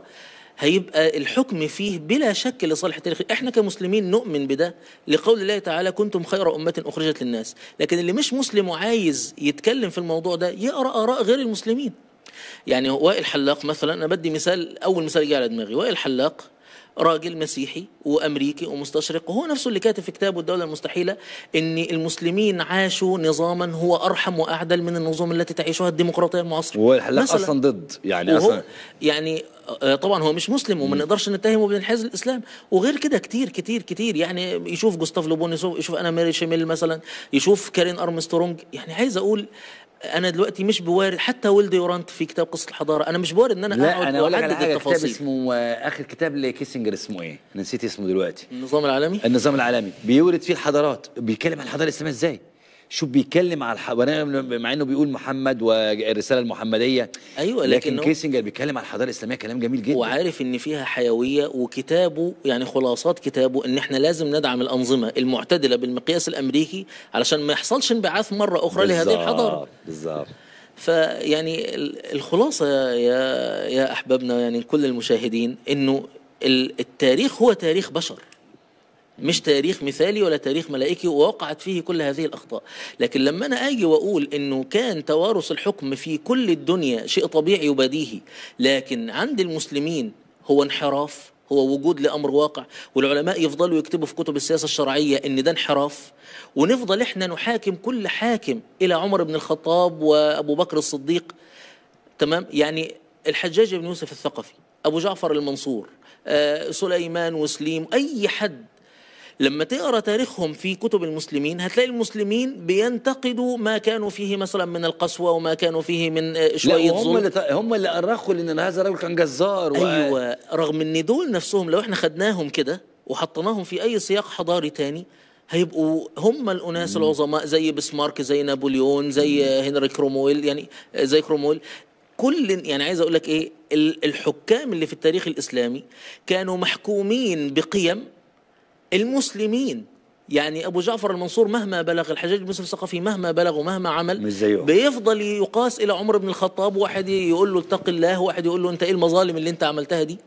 هيبقى الحكم فيه بلا شك لصالح التاريخ احنا كمسلمين نؤمن بده لقول الله تعالى كنتم خير امه اخرجت للناس لكن اللي مش مسلم وعايز يتكلم في الموضوع ده يقرا اراء غير المسلمين يعني وائل حلاق مثلا انا بدي مثال اول مثال جه على دماغي وائل حلاق راجل مسيحي وامريكي ومستشرق وهو نفسه اللي كاتب في كتابه الدوله المستحيله ان المسلمين عاشوا نظاما هو ارحم واعدل من النظم التي تعيشها الديمقراطيه المعاصره والحلاق مثلاً. اصلا ضد يعني وهو اصلا يعني آه، طبعا هو مش مسلم وما نقدرش نتهمه بانحياز الاسلام وغير كده كتير كتير كتير يعني يشوف جوستاف لوبون يشوف, يشوف انا ماري شيميل مثلا يشوف كارين ارمسترونج يعني عايز اقول انا دلوقتي مش بوارد حتى ولد يورانت في كتاب قصه الحضاره انا مش بوارد ان انا لا اقعد انا اقول لك على واحدد حاجه كتاب التفاصيل اسمه آه، اخر كتاب لكيسنجر اسمه ايه؟ أنا نسيت اسمه دلوقتي النظام العالمي النظام العالمي بيورد فيه الحضارات بيتكلم عن الحضاره الاسلاميه ازاي؟ شوف بيتكلم على الح... وأنا- مع انه بيقول محمد والرساله المحمديه أيوة، لكن لكنه- كيسنجر بيتكلم عن الحضاره الاسلاميه كلام جميل جدا وعارف ان فيها حيويه وكتابه يعني خلاصات كتابه ان احنا لازم ندعم الانظمه المعتدله بالمقياس الامريكي علشان ما يحصلش انبعاث مره اخرى لهذه بالظبط، الحضاره بالظبط فيعني ال- الخلاصة يا يا أحبابنا يعني كل المشاهدين إنه ال- التاريخ هو تاريخ بشر مش تاريخ مثالي ولا تاريخ ملائكي ووقعت فيه كل هذه الأخطاء لكن لما أنا أجي وأقول أنه كان توارث الحكم في كل الدنيا شيء طبيعي وبديهي لكن عند المسلمين هو انحراف هو وجود لامر واقع والعلماء يفضلوا يكتبوا في كتب السياسه الشرعيه ان ده انحراف ونفضل احنا نحاكم كل حاكم الى عمر بن الخطاب وابو بكر الصديق تمام يعني الحجاج بن يوسف الثقفي ابو جعفر المنصور آه سليمان وسليم اي حد لما تقرا تاريخهم في كتب المسلمين هتلاقي المسلمين بينتقدوا ما كانوا فيه مثلا من القسوه وما كانوا فيه من آه، لا شويه وهم ظلم اللي ط- هم اللي أرخوا لأن هذا الرجل كان جزار و... ايوه رغم ان دول نفسهم لو احنا خدناهم كده وحطيناهم في اي سياق حضاري تاني هيبقوا هم الاناس العظماء زي بسمارك زي نابليون زي هنري كرومويل يعني زي كرومويل كل يعني عايز اقول لك ايه ال- الحكام اللي في التاريخ الاسلامي كانوا محكومين بقيم المسلمين يعني ابو جعفر المنصور مهما بلغ الحجاج بن يوسف الثقفي مهما بلغ ومهما عمل مش زيهم. بيفضل يقاس الى عمر بن الخطاب واحد يقول له اتق الله واحد يقول له انت ايه المظالم اللي انت عملتها دي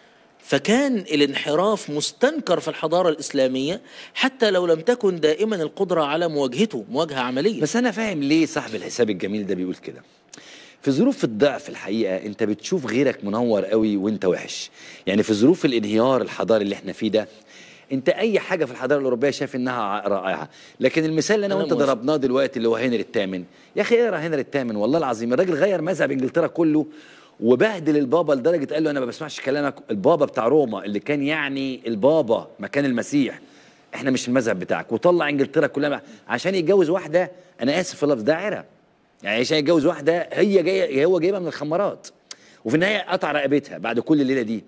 فكان الانحراف مستنكر في الحضاره الاسلاميه حتى لو لم تكن دائما القدره على مواجهته مواجهه عمليه بس انا فاهم ليه صاحب الحساب الجميل ده بيقول كده في ظروف الضعف الحقيقه انت بتشوف غيرك منور قوي وانت وحش يعني في ظروف الانهيار الحضاري اللي احنا فيه ده انت اي حاجه في الحضاره الاوروبيه شايف انها ع- رائعه لكن المثال اللي انا أنا وانت موافق. ضربناه دلوقتي اللي هو هنري الثامن يا اخي اقرا هنري الثامن والله العظيم الراجل غير مذهب انجلترا كله وبهدل البابا لدرجه قال له انا ما بسمعش كلامك البابا بتاع روما اللي كان يعني البابا مكان المسيح احنا مش المذهب بتاعك وطلع انجلترا كلها عشان يتجوز واحده انا اسف في اللفظ ده عرة يعني عشان يتجوز واحده هي جايه هو جايبها من الخمارات وفي النهايه قطع رقبتها بعد كل الليله دي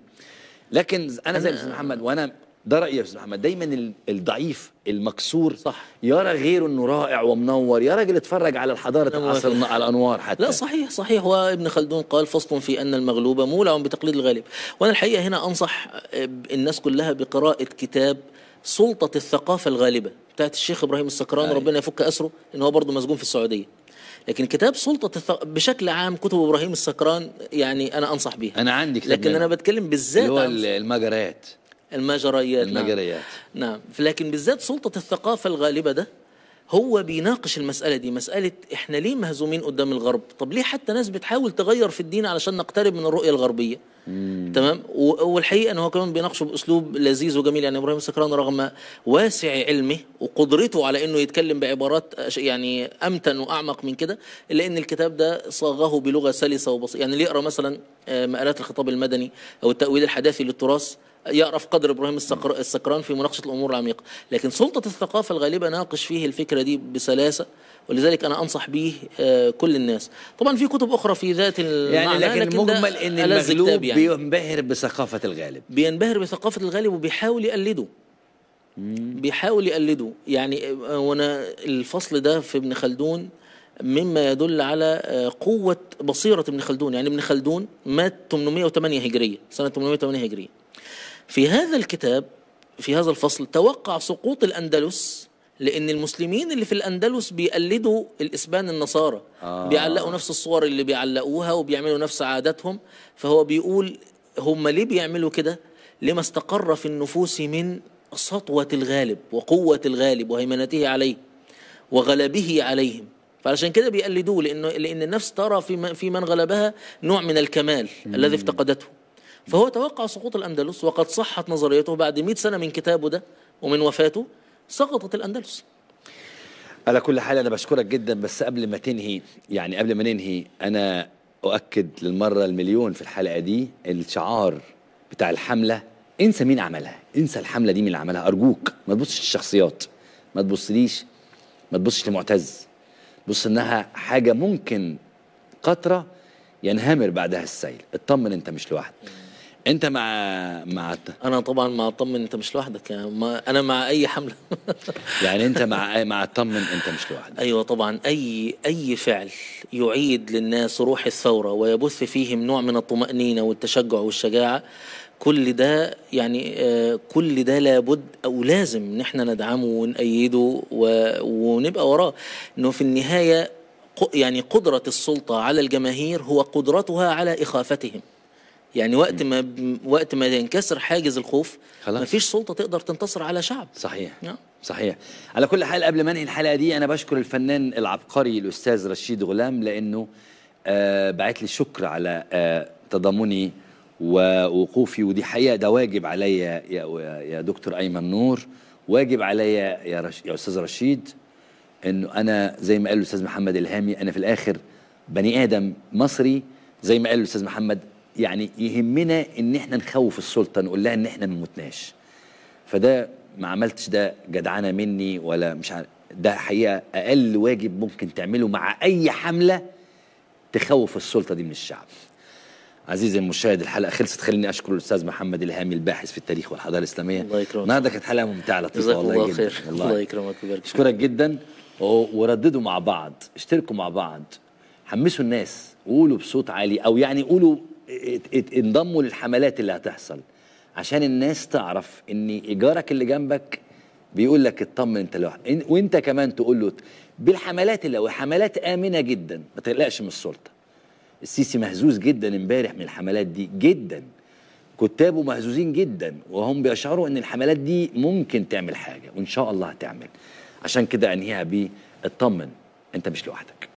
لكن انا زي الاستاذ محمد وانا ده رايي يا استاذ محمد دايما ال- الضعيف المكسور صح. يرى غيره انه رائع ومنور يا راجل اتفرج على الحضاره أنا موافق. عصر على الانوار حتى لا صحيح صحيح وابن خلدون قال فصل في ان المغلوب مولع بتقليد الغالب وانا الحقيقه هنا انصح آه، الناس كلها بقراءه كتاب سلطه الثقافه الغالبه بتاعت الشيخ ابراهيم السكران أيوة. ربنا يفك اسره ان هو برضه مسجون في السعوديه لكن كتاب سلطه الثق... بشكل عام كتب ابراهيم السكران يعني انا انصح بيها انا عندي كتاب لكن منه. انا بتكلم بالذات اللي هو عن ال- المجريات المجريات نعم. المجريات نعم لكن بالذات سلطة الثقافة الغالبة ده هو بيناقش المسألة دي مسألة احنا ليه مهزومين قدام الغرب طب ليه حتى ناس بتحاول تغير في الدين علشان نقترب من الرؤية الغربية تمام و- والحقيقة ان هو كمان بيناقشه باسلوب لذيذ وجميل يعني ابراهيم السكران رغم واسع علمه وقدرته على انه يتكلم بعبارات أش- يعني امتن واعمق من كده الا ان الكتاب ده صاغه بلغة سلسة وبسيطة يعني اللي يقرا مثلا آه، مقالات الخطاب المدني او التأويل الحداثي للتراث يعرف قدر ابراهيم السكر- السكران في مناقشه الامور العميقه، لكن سلطه الثقافه الغالبه ناقش فيه الفكره دي بسلاسه ولذلك انا انصح به آه، كل الناس. طبعا في كتب اخرى في ذات المعنى يعني لكن ده المجمل ان ألذ المغلوب كتاب يعني. بينبهر بثقافه الغالب بينبهر بثقافه الغالب وبيحاول يقلده. بيحاول يقلده يعني آه، وانا الفصل ده في ابن خلدون مما يدل على آه، قوة بصيرة ابن خلدون يعني ابن خلدون مات 808 هجرية سنة 808 هجرية في هذا الكتاب في هذا الفصل توقع سقوط الأندلس لأن المسلمين اللي في الأندلس بيقلدوا الإسبان النصارى آه. بيعلقوا نفس الصور اللي بيعلقوها وبيعملوا نفس عاداتهم فهو بيقول هم ليه بيعملوا كده لما استقر في النفوس من سطوة الغالب وقوة الغالب وهيمنته عليه وغلبه عليهم فعشان كده بيقلدوه لانه لان النفس ترى في من- في من غلبها نوع من الكمال الذي افتقدته فهو توقع سقوط الاندلس وقد صحت نظريته بعد 100 سنه من كتابه ده ومن وفاته سقطت الاندلس على كل حال انا بشكرك جدا بس قبل ما تنهي يعني قبل ما ننهي انا اؤكد للمره المليون في الحلقه دي الشعار بتاع الحمله انسى مين عملها انسى الحمله دي مين اللي عملها ارجوك ما تبصش للشخصيات ما تبصليش ما تبصش لمعتز بص انها حاجه ممكن قطره ينهمر بعدها السيل اطمن انت مش لوحدك انت مع مع انا طبعا مع اطمن انت مش لوحدك يعني ما انا مع اي حمله يعني انت مع مع اطمن انت مش لوحدك ايوه طبعا اي اي فعل يعيد للناس روح الثوره ويبث فيهم نوع من الطمانينه والتشجع والشجاعه كل ده يعني آه، كل ده لابد او لازم ان احنا ندعمه ونأيده و- ونبقى وراه انه في النهايه ق- يعني قدره السلطه على الجماهير هو قدرتها على اخافتهم يعني وقت ما وقت ما ينكسر حاجز الخوف خلاص. مفيش سلطه تقدر تنتصر على شعب صحيح نعم. صحيح على كل حال قبل ما انهي الحلقه دي انا بشكر الفنان العبقري الاستاذ رشيد غلام لانه آه بعت لي شكر على آه تضامني ووقوفي ودي حقيقه ده واجب عليا يا, يا دكتور ايمن نور واجب عليا يا, رش يا استاذ رشيد انه انا زي ما قال الاستاذ محمد الهامي انا في الاخر بني ادم مصري زي ما قال الاستاذ محمد يعني يهمنا ان احنا نخوف السلطه نقول لها ان احنا ما متناش فده ما عملتش ده جدعنه مني ولا مش عارف ده حقيقه اقل واجب ممكن تعمله مع اي حمله تخوف السلطه دي من الشعب عزيزي المشاهد الحلقه خلصت خليني اشكر الاستاذ محمد الهامي الباحث في التاريخ والحضاره الاسلاميه الله يكرمك. النهارده كانت حلقه ممتعه لطيفه جزاك والله الله جدا خير الله يكرمك ويبارك فيك اشكرك جدا و- ورددوا مع بعض اشتركوا مع بعض حمسوا الناس وقولوا بصوت عالي او يعني قولوا ات- ات- انضموا للحملات اللي هتحصل عشان الناس تعرف ان ايجارك اللي جنبك بيقول لك اطمن انت لوحدك إن- وانت كمان تقول له بالحملات اللي حملات امنه جدا ما تقلقش من السلطه السيسي مهزوز جدا امبارح من الحملات دي جدا كتابه مهزوزين جدا وهم بيشعروا ان الحملات دي ممكن تعمل حاجه وان شاء الله هتعمل عشان كده انهيها بيه اطمن انت مش لوحدك